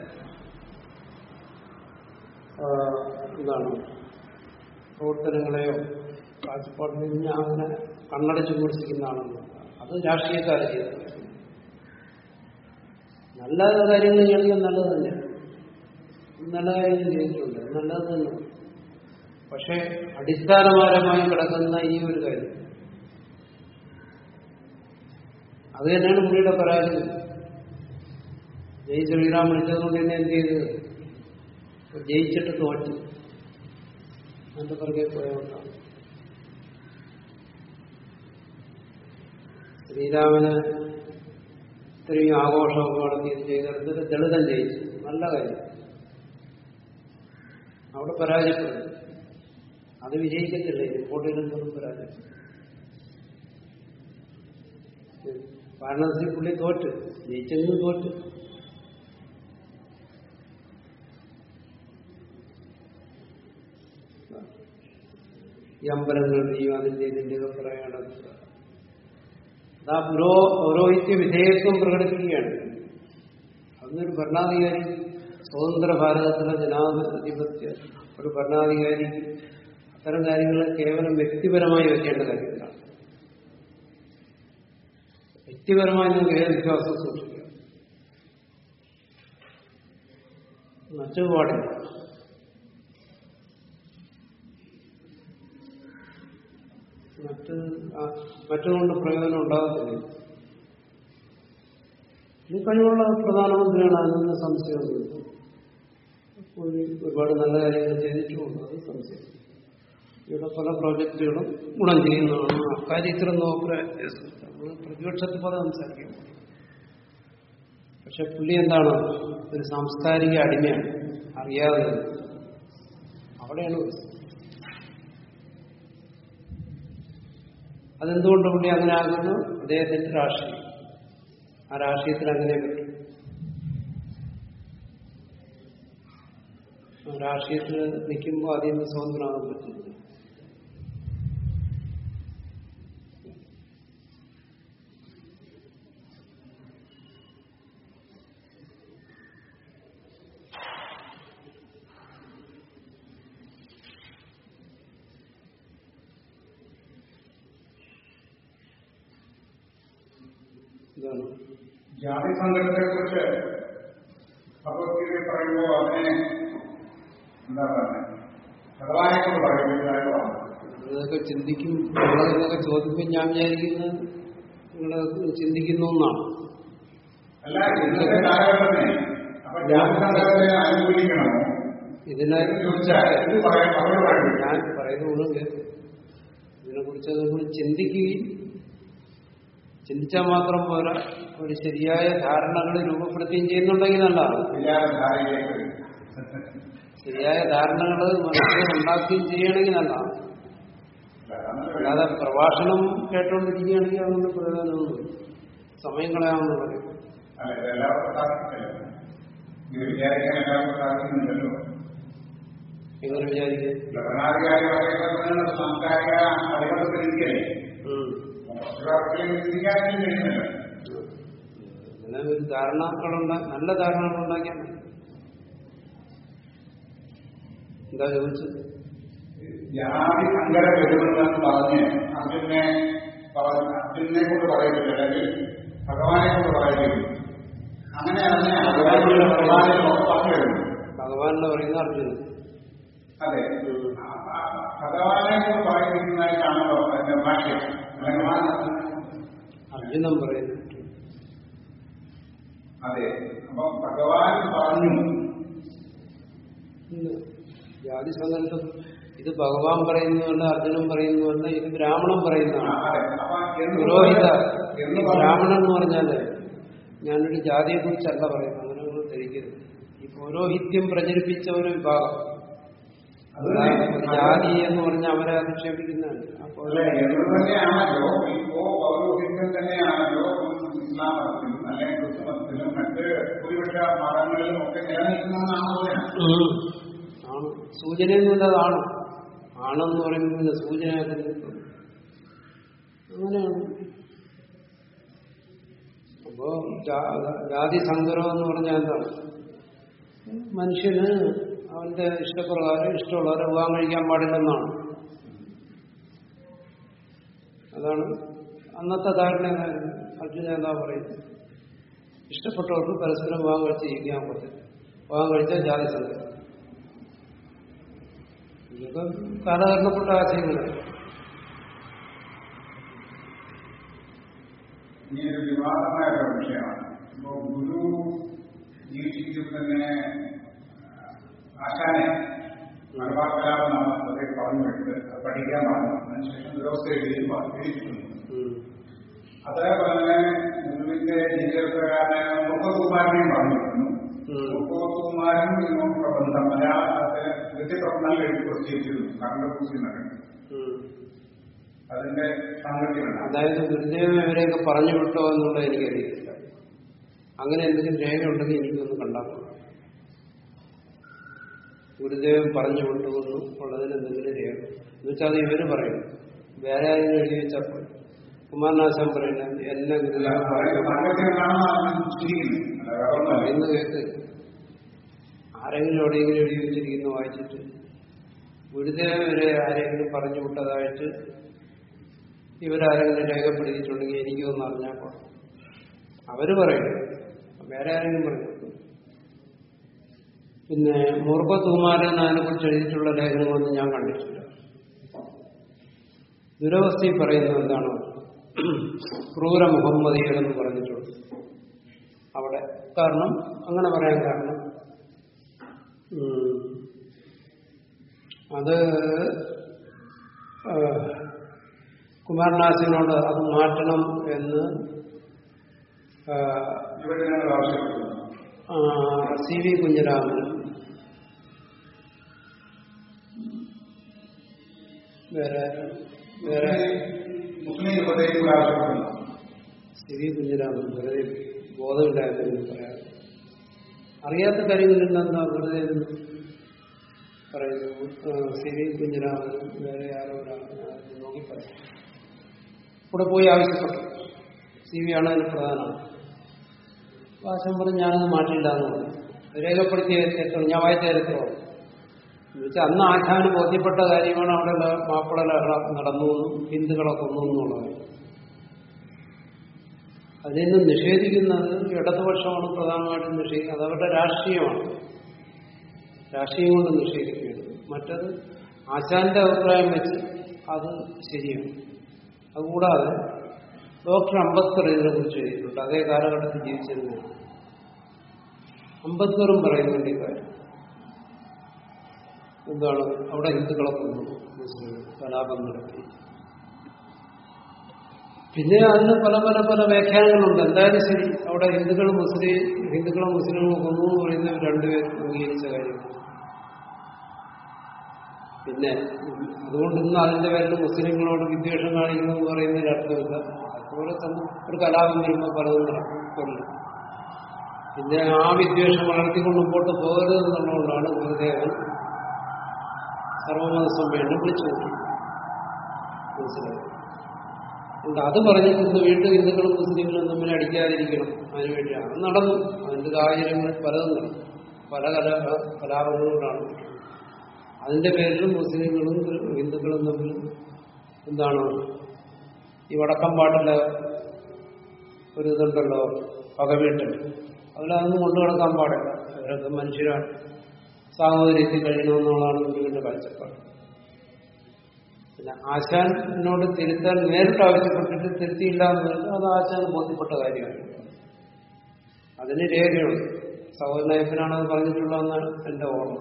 A: ആ, എന്താണ് പ്രവർത്തനങ്ങളെയോ കാഴ്ചപ്പാടിനെയോ ഞാൻ അങ്ങനെ കണ്ണടച്ച് വിമർശിക്കുന്ന ആളെന്ന് അത് രാഷ്ട്രീയക്കാരെ ചെയ്തത് നല്ല കാര്യങ്ങൾ ചെയ്യണമെങ്കിൽ നല്ലത് തന്നെയാണ് നല്ല കാര്യം ചെയ്തിട്ടുണ്ട് അത് നല്ലത് തന്നെയാണ് പക്ഷെ അടിസ്ഥാനപരമായി കിടക്കുന്ന ഈ ഒരു കാര്യം അത് തന്നെയാണ് പുള്ളിയുടെ പരാജയം ജയ് ശ്രീറാം വിളിച്ചതുകൊണ്ട് തന്നെ എന്ത് ചെയ്ത് ജയിച്ചിട്ട് തോറ്റു അതിന്റെ പുറകെ പോയതുകൊണ്ടാണ് ശ്രീരാമന് ഇത്രയും ആഘോഷമൊക്കെ നടത്തി ഇത് ചെയ്തെടുത്തിട്ട് ദളിതൻ ജയിച്ചു നല്ല കാര്യം അവിടെ പരാജയപ്പെടും അത് വിജയിക്കത്തില്ല റിപ്പോർട്ടിലൊന്നും പരാജയം വാരണാസി പുള്ളി തോറ്റ് ജയിച്ചെങ്കിലും തോറ്റ് ഈ അമ്പലങ്ങളുടെയും അതിന്റെ ഇതിന്റെയൊക്കെ പറയണത് അതാ പുരോ പൗരോഹിത്യ വിധേയത്വം പ്രകടിപ്പിക്കുകയാണ് അതൊരു ഭരണാധികാരി സ്വതന്ത്ര ഭാരതത്തിലെ ജനാധിപത്യ ഒരു ഭരണാധികാരി അത്തരം കാര്യങ്ങൾ കേവലം വ്യക്തിപരമായി വെക്കേണ്ട കാര്യങ്ങളാണ് വ്യക്തിപരമായി നിങ്ങൾക്ക് ഏത് വിശ്വാസം സൂക്ഷിക്കുക മറ്റു പാടില്ല മറ്റ് ആ, മറ്റുകൊണ്ട് പ്രയോജനം ഉണ്ടാകത്തില്ല ഈ കഴിവുള്ള പ്രധാനമന്ത്രിയാണ് അതിനൊന്നും സംശയമൊന്നുമില്ല പുള്ളി ഒരുപാട് നല്ല കാര്യങ്ങൾ ചെയ്തിട്ടുമുണ്ട് അത് സംശയം ഇവിടെ പല പ്രോജക്റ്റുകളും ഗുണം ചെയ്യുന്നതാണ് അക്കാര്യത്തിലൊന്നും നമ്മൾ പ്രതിപക്ഷത്തെ പോലെ സംസാരിക്കും പക്ഷെ പുള്ളി എന്താണ് ഒരു സാംസ്കാരിക അടിമയാണ് അറിയാതെ അവിടെയാണ് പ്രശ്നം. അതെന്തുകൊണ്ട് പുള്ളി അങ്ങനെ ആകുന്നു അദ്ദേഹത്തിന്റെ രാഷ്ട്രീയം ആ രാഷ്ട്രീയത്തിൽ അങ്ങനെ പറ്റും ആ രാഷ്ട്രീയത്തിൽ നിൽക്കുമ്പോൾ അതിൽ നിന്ന് സ്വതന്ത്രമാകാൻ പറ്റില്ല ഇതാണ്
B: ജാതി സംഘടനത്തെ കുറിച്ച് ഭഗവത്ഗീതയിൽ പറയുമ്പോൾ അതിനെ എന്താ പറയുന്നത് ഭഗവാനെ കൊണ്ട് പറയുന്നതായിട്ടാണ്
A: ഇതൊക്കെ ചിന്തിക്കും നിങ്ങളതൊക്കെ ചോദിക്കുമ്പോൾ ഞാൻ വിചാരിക്കുന്നത് നിങ്ങൾ ചിന്തിക്കുന്നു എന്നാണ്
B: അല്ല ഇന്നത്തെ കാലഘട്ടത്തിനെ അപ്പൊ ജാതി സംഘടനയെ അനുകൂലിക്കണമോ
A: ഇതിനെ
B: എന്ന് ചോദിച്ചാൽ എന്ത് പറയാൻ മറുപടി പറയണം
A: ഞാൻ പറയുന്ന ഗുണം കേൾക്കും ഇതിനെക്കുറിച്ച് നമ്മൾ ചിന്തിക്കുകയും ചിന്തിച്ചാൽ മാത്രം പോരാ ഒരു ശരിയായ ധാരണകൾ രൂപപ്പെടുത്തുകയും ചെയ്യുന്നുണ്ടെങ്കിൽ നല്ലതാണ്
B: വിചാരധാരയിലേക്ക്
A: ശരിയായ ധാരണകൾ മനസ്സിൽ ഉണ്ടാക്കുകയും ചെയ്യണമെങ്കിൽ നല്ലതാണ് അല്ലാതെ പ്രഭാഷണം കേട്ടോണ്ടിരിക്കുകയാണെങ്കിൽ അതൊന്നും പ്രയോജനമൊന്നും സമയം കളയാമെന്ന് പറയും
B: അല്ല ഇത് എല്ലാവർക്കും സാധിക്കില്ല ഇത് വിചാരിക്കാൻ എല്ലാവർക്കും സാധിക്കുന്നുണ്ടല്ലോ
A: എങ്ങനെ വിചാരിക്കുക
B: ഭരണാധികാരി പറയുന്നത് സാംസ്കാരിക അടിമത്തത്തിൽ ഇരിക്കല്ലേ
A: ഉം.
B: മറ്റുള്ളവർക്കെങ്കിലും ചിന്തിക്കാനും കഴിയുന്നില്ല
A: അങ്ങനെ ഒരു ധാരണകളുണ്ട നല്ല ധാരണകൾ ഉണ്ടാക്കിയാൽ മതി. എന്താ ചോദിച്ചത്
B: ജാതി സങ്കര വരുമെന്ന് പറഞ്ഞ് അർജുനെ പറഞ്ഞ അർജുനെ കൊണ്ട് പറയുന്നില്ല അല്ലെങ്കിൽ ഭഗവാനെ കൊണ്ട് പറയുകയും അങ്ങനെ അതിനെ ഭഗവാനെ പറഞ്ഞു വരുന്നു
A: ഭഗവാനെന്ന് പറയുന്ന അർജുനൻ
B: അതെ ആ- ആ- ഭഗവാനെ കൊണ്ട് പറയുന്നതായിട്ടാണല്ലോ അതിന്റെ ഭാഷ്യം അല്ലെങ്കിൽ ആ-
A: അർജുനൻ പറയുന്നു
B: അതെ അപ്പം ഭഗവാൻ പറഞ്ഞു
A: ഇന്ന് ജാതി സംഘടന ഇത് ഭഗവാൻ പറയുന്നതല്ല അർജുനൻ പറയുന്നതല്ല ഇത് ബ്രാഹ്മണൻ
B: ആ,
A: പറയുന്നതാണ്
B: അതെ അപ്പൊ എന്ന്
A: പുരോഹിത
B: എന്ന്
A: ഈ
B: പറഞ്ഞു
A: ബ്രാഹ്മണൻ എന്ന് പറഞ്ഞാല് ഞാനൊരു ജാതിയെ കുറിച്ചല്ല പറയുന്നത് അങ്ങനെ നിങ്ങൾ ധരിക്കരുത് ഈ പൗരോഹിത്യം പ്രചരിപ്പിച്ച ഒരു വിഭാഗം അല്ലാതെ ഒരു ജാതി എന്ന് പറഞ്ഞാൽ അവരെ അധിക്ഷേപിക്കുന്നതാണ് അപ്പോൾ
B: അല്ല എന്ന് തന്നെയാണല്ലോ ഇപ്പോ പൗരോഹിത്യം തന്നെയാണല്ലോ ഇസ്ലാം മതത്തിലും അല്ലെങ്കിൽ ക്രിസ്തു മതത്തിലും മറ്റ് ഭൂരിപക്ഷ മതങ്ങളിലും ഒക്കെ നിലനിൽക്കുന്നതെന്നാണ് തോന്നുന്നത്
A: ആണ് സൂചന എന്നുള്ളത് ആണ് ആണെന്ന് പറയുമ്പോൾ സൂചന അങ്ങനെയാണ് അപ്പോ ജാ- ജാതി സങ്കരം എന്ന് പറഞ്ഞാൽ എന്താണ് മനുഷ്യന് അവന്റെ ഇഷ്ടപ്രകാരം ഇഷ്ടമുള്ളവരെ വിവാഹം കഴിക്കാൻ പാടില്ലെന്നാണ് അതാണ് അന്നത്തെ ധാരണ അർജുന എന്താ പറയുന്നത് ഇഷ്ടപ്പെട്ടവർക്ക് പരസ്പരം വിവാഹം കഴിച്ച് ജീവിക്കാൻ പറ്റില്ല വിവാഹം കഴിച്ചാൽ ജാതി സങ്കരം ഇതൊക്കെ കാലഹരണപ്പെട്ട ആശയങ്ങളാണ്
B: ഇനി ഒരു വിവാദമായ ഒരു വിഷയമാണ് ഇപ്പോ ഗുരു ജീവിച്ചിരിക്കും തന്നെ ആശാനെ മലബാർ കലാപം നാം അദ്ദേഹം പറഞ്ഞു വെച്ചത് അത് പഠിക്കാൻ പറഞ്ഞു അതിനുശേഷം വ്യവസ്ഥ എഴുതി എഴുതിയിട്ടുണ്ട് അതേപോലെ തന്നെ ഗുരുവിന്റെ ജീവിതപ്രകാരനെ മുപ്പത്തുമാരനെയും പറഞ്ഞിരുന്നു
A: ഉം.
B: മുപ്പത്തുമാരും ഇതിനോട് പ്രബന്ധം മലയാളത്തിലെ കൃത്യപ്രബന്ധങ്ങൾ എഴുതി പ്രസിദ്ധീകരിച്ചിരുന്നു കണ്ടപൂസി നടന്നു
A: ഉം.
B: അതിന്റെ സാങ്കത്യമുണ്ട്
A: അതായത് ഗുരുദേവൻ ഇവരെയൊക്കെ പറഞ്ഞു വിട്ടോ എന്നുള്ളത് എനിക്കറിയത്തില്ല അങ്ങനെ എന്തെങ്കിലും രേഖ ഉണ്ടെങ്കിൽ എനിക്കൊന്ന് കണ്ടാൽ മതി. ഗുരുദേവൻ പറഞ്ഞു വിട്ടു എന്ന് ഉള്ളതിന് എന്തെങ്കിലും രേഖ എന്നുവെച്ചാൽ അത് ഇവര് പറയും വേറെ ആരെങ്കിലും എഴുതി വെച്ചാൽ പോയി കുമാരനാശാൻ പറയുന്നത് എന്നെ ഗുരുദേവൻ പറഞ്ഞു പറയുന്നത് കേക്ക് ആരെങ്കിലും എവിടെയെങ്കിലും എഴുതി വെച്ചിരിക്കുന്നു വായിച്ചിട്ട് ഗുരുദേവൻ ഇവരെ ആരെങ്കിലും പറഞ്ഞു വിട്ടതായിട്ട് ഇവരാരെങ്കിലും രേഖപ്പെടുത്തിയിട്ടുണ്ടെങ്കിൽ എനിക്കൊന്ന് അറിഞ്ഞാൽ കൊള്ളാം അവര് പറയും വേറെ ആരെങ്കിലും പറയും പിന്നെ മുറുപ്പത്തുമാരൻ അതിനെ കുറിച്ച് എഴുതിയിട്ടുള്ള ലേഖനങ്ങളൊന്നും ഞാൻ കണ്ടിട്ടില്ല ദുരവസ്ഥയിൽ പറയുന്നത് എന്താണ് ക്രൂര മുഹമ്മദിയർ എന്ന് പറഞ്ഞിട്ടുണ്ട് അവിടെ കാരണം അങ്ങനെ പറയാൻ കാരണം ഉം, അത് ആ, കുമാരനാശിനോട് അത് മാറ്റണം എന്ന് ആ,
B: ഇവിടെ ഞങ്ങൾ ആവശ്യപ്പെട്ടു
A: ആ, സി വി കുഞ്ഞിരാമനും വേറെ വേറെ
B: മുസ്ലിം ഉപദേശങ്ങൾ ആവശ്യപ്പെടുന്നു
A: സി വി കുഞ്ഞിരാമൻ വെറുതെ ബോധമില്ലായിരുന്നു പറയാം അറിയാത്ത കാര്യങ്ങളിൽ എന്താ വെറുതെ ഇരുന്ന് പറയുന്നു ആ, സി വി കുഞ്ഞിരാമനും വേറെ ആരോ ഒരാൾ നോക്കി പറയാം ഇവിടെ പോയി ആവശ്യപ്പെട്ടു സി വി ആണ് അതിന് പ്രധാനമാണ് വാശം പറഞ്ഞ് ഞാനത് മാറ്റില്ല എന്ന് പറഞ്ഞു രേഖപ്പെടുത്തിയ ചരിത്രം ഞാൻ വായിച്ച ചരിത്രമാണ് എന്നുവെച്ചാൽ അന്ന് ആഖ്യാന് ബോധ്യപ്പെട്ട കാര്യമാണ് അവിടെ ല- മാപ്പിള ലഹള നടന്നു എന്നും ഹിന്ദുക്കളെ കൊന്നു എന്നുള്ളത് അതിൽ നിന്ന് നിഷേധിക്കുന്നത് ഇടതുപക്ഷമാണ് പ്രധാനമായിട്ടും നിഷേധിക്കുന്നത് അത് അവരുടെ രാഷ്ട്രീയമാണ് രാഷ്ട്രീയം കൊണ്ട് നിഷേധിക്കുകയാണ് മറ്റത് ആശാന്റെ അഭിപ്രായം വെച്ച് അത് ശരിയാണ് അതുകൂടാതെ ഡോക്ടർ അംബേദ്കർ ഇതിനെ കുറിച്ച് എഴുതിയിട്ടുണ്ട് അതേ കാലഘട്ടത്തിൽ ജീവിച്ചിരുന്നതാണ് അംബേദ്കറും പറയുന്നുണ്ട് ഈ കാര്യം എന്താണ് അവിടെ ഹിന്ദുക്കളെ കൊന്നു മുസ്ലിം കലാപം നടത്തി പിന്നെ അതിന് പല പല പല വ്യാഖ്യാനങ്ങളുണ്ട് എന്തായാലും ശരി അവിടെ ഹിന്ദുക്കൾ മുസ്ലിം ഹിന്ദുക്കളെ മുസ്ലിങ്ങളെ കൊന്നു എന്ന് പറയുന്നത് രണ്ടുപേരും അംഗീകരിച്ച കാര്യമാണ് പിന്നെ അതുകൊണ്ട് ഇന്ന് അതിന്റെ പേരിൽ മുസ്ലിങ്ങളോട് വിദ്വേഷം കാണിക്കുന്നു എന്ന് പറയുന്നതിൽ അർത്ഥമില്ല അതുപോലെ തന്നെ ഒരു കലാപം വരുമ്പോൾ പലതും നടക്കും കൊല്ലും പിന്നെ ആ വിദ്വേഷം വളർത്തിക്കൊണ്ട് മുമ്പോട്ട് പോകരുത് എന്നുള്ളതുകൊണ്ടാണ് ഗുരുദേവൻ സർവമത സമ്മേളനം വിളിച്ചു കൂട്ടി മനസ്സിലായി അതുകൊണ്ട് അത് പറഞ്ഞിട്ട് ഇന്ന് വീണ്ടും ഹിന്ദുക്കളും മുസ്ലിങ്ങളും തമ്മിൽ അടിക്കാതിരിക്കണം അതിനുവേണ്ടി അത് നടന്നു അതിന്റെ സാഹചര്യങ്ങൾ പലതും നടന്നു പല കലാ കലാപങ്ങളോടാണ് അതിന്റെ പേരിലും മുസ്ലിങ്ങളും ഹിന്ദുക്കളും തമ്മിൽ എന്താണ് ഈ വടക്കം പാട്ടിലെ ഒരു ഇതുണ്ടല്ലോ പകവീട്ടൽ അതിലതൊന്നും കൊണ്ടു നടക്കാൻ പാടില്ല അവരൊക്കെ മനുഷ്യരാണ് സാഹോദര്യത്തിൽ കഴിയണമെന്നുള്ളതാണ് ഗുരുവിന്റെ കാഴ്ചപ്പാട് പിന്നെ ആശാൻ എന്നോട് തിരുത്താൻ നേരിട്ട് ആവശ്യപ്പെട്ടിട്ട് തിരുത്തിയില്ല എന്നുള്ളത് അത് ആശാൻ ബോധ്യപ്പെട്ട കാര്യമാണ് അതിന് രേഖയുണ്ട് സഹോദരനായപ്പനാണ് അത് പറഞ്ഞിട്ടുള്ളതെന്നാണ് എന്റെ ഓർമ്മ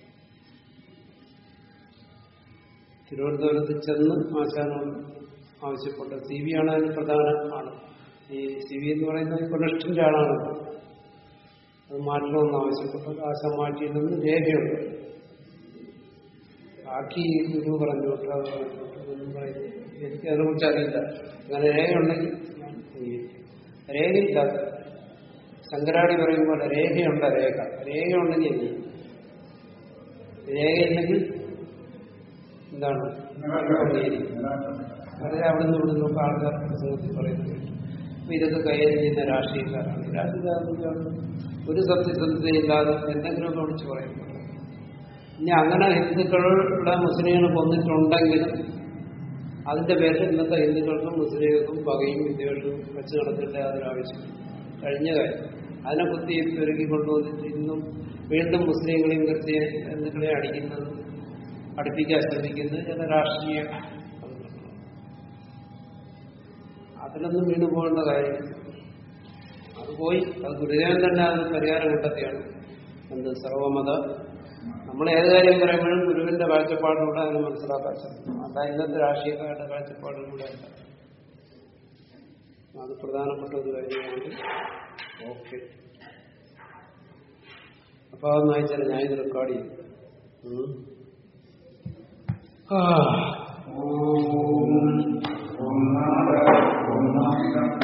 A: തിരുവനന്തപുരത്ത് ചെന്ന് ആശാനോട് ആവശ്യപ്പെട്ടത് സി വി ആണ് അതിന് പ്രധാന ആള് ഈ സി വി എന്ന് പറയുന്നത് കൊലസ്റ്റിന്റെ ആളാണല്ലോ അത് മാറ്റണമെന്ന് ആവശ്യപ്പെട്ടത് ആശാൻ മാറ്റിയില്ലെന്ന് രേഖയുണ്ട് ബാക്കി ഗുരു പറഞ്ഞു വിട്ടു അത് പറഞ്ഞു വിട്ടു എന്നും പറയുന്നു എനിക്ക് അതിനെക്കുറിച്ച് അറിയില്ല അങ്ങനെ രേഖയുണ്ടെങ്കിൽ ഞാൻ അംഗീകരിക്കും രേഖയില്ല ശങ്കരാടി പറയും പോലെ രേഖയുണ്ട് രേഖ രേഖയുണ്ടെങ്കിൽ അംഗീകരിക്കും. രേഖയില്ലെങ്കിൽ എന്താണ് അംഗീകരിക്കും വെറുതെ അവിടെ നിന്ന് ഇവിടെ നിന്നൊക്കെ ആൾക്കാർ പ്രസംഗത്തിൽ പറയുന്നത് അപ്പൊ ഇതൊക്കെ കൈകാര്യം ചെയ്യുന്ന രാഷ്ട്രീയക്കാരാണ് ഈ രാഷ്ട്രീയക്കാർക്ക് ഒരു സത്യസന്ധതയില്ലാതെ എന്തെങ്കിലുമൊക്കെ വിളിച്ച് പറയുന്നു ഇനി അങ്ങനെ ഹിന്ദുക്കളുടെ മുസ്ലിങ്ങളെ കൊന്നിട്ടുണ്ടെങ്കിലും അതിന്റെ പേരിൽ ഇന്നത്തെ ഹിന്ദുക്കൾക്കും മുസ്ലിങ്ങൾക്കും പകയും വിദ്വേഷവും വെച്ച് നടത്തേണ്ട യാതൊരു ആവശ്യം കഴിഞ്ഞ കാര്യം അതിനെ കുത്തി പെരുക്കി കൊണ്ടുവന്നിട്ട് ഇന്നും വീണ്ടും മുസ്ലിങ്ങളെയും ക്രിസ്ത്യ ഹിന്ദുക്കളെ അടിക്കുന്നത് അടുപ്പിക്കാൻ ശ്രമിക്കുന്നത് ചില രാഷ്ട്രീയ അതിലൊന്നും വീണു പോകേണ്ട കാര്യം അത് പോയി അത് ഗുരുദേവൻ തന്നെ അതിന് പരിഹാരം കണ്ടെത്തിയാണ് എന്ത് സർവമത നമ്മൾ ഏത് കാര്യം പറയുമ്പോഴും ഗുരുവിന്റെ കാഴ്ചപ്പാടിലൂടെ അതിനെ മനസ്സിലാക്കാൻ ശ്രമിക്കും അല്ല ഇന്നത്തെ രാഷ്ട്രീയക്കാരുടെ കാഴ്ചപ്പാടിലൂടെ അല്ല അത് പ്രധാനപ്പെട്ട ഒരു കാര്യമാണ് ഓക്കെ അപ്പൊ അതൊന്നും അയച്ചാൽ ഞാൻ ഇത് റെക്കോർഡ് ചെയ്യും ഉം. ആ
B: ഓം ഒന്നാമത് ഒന്നാമിതം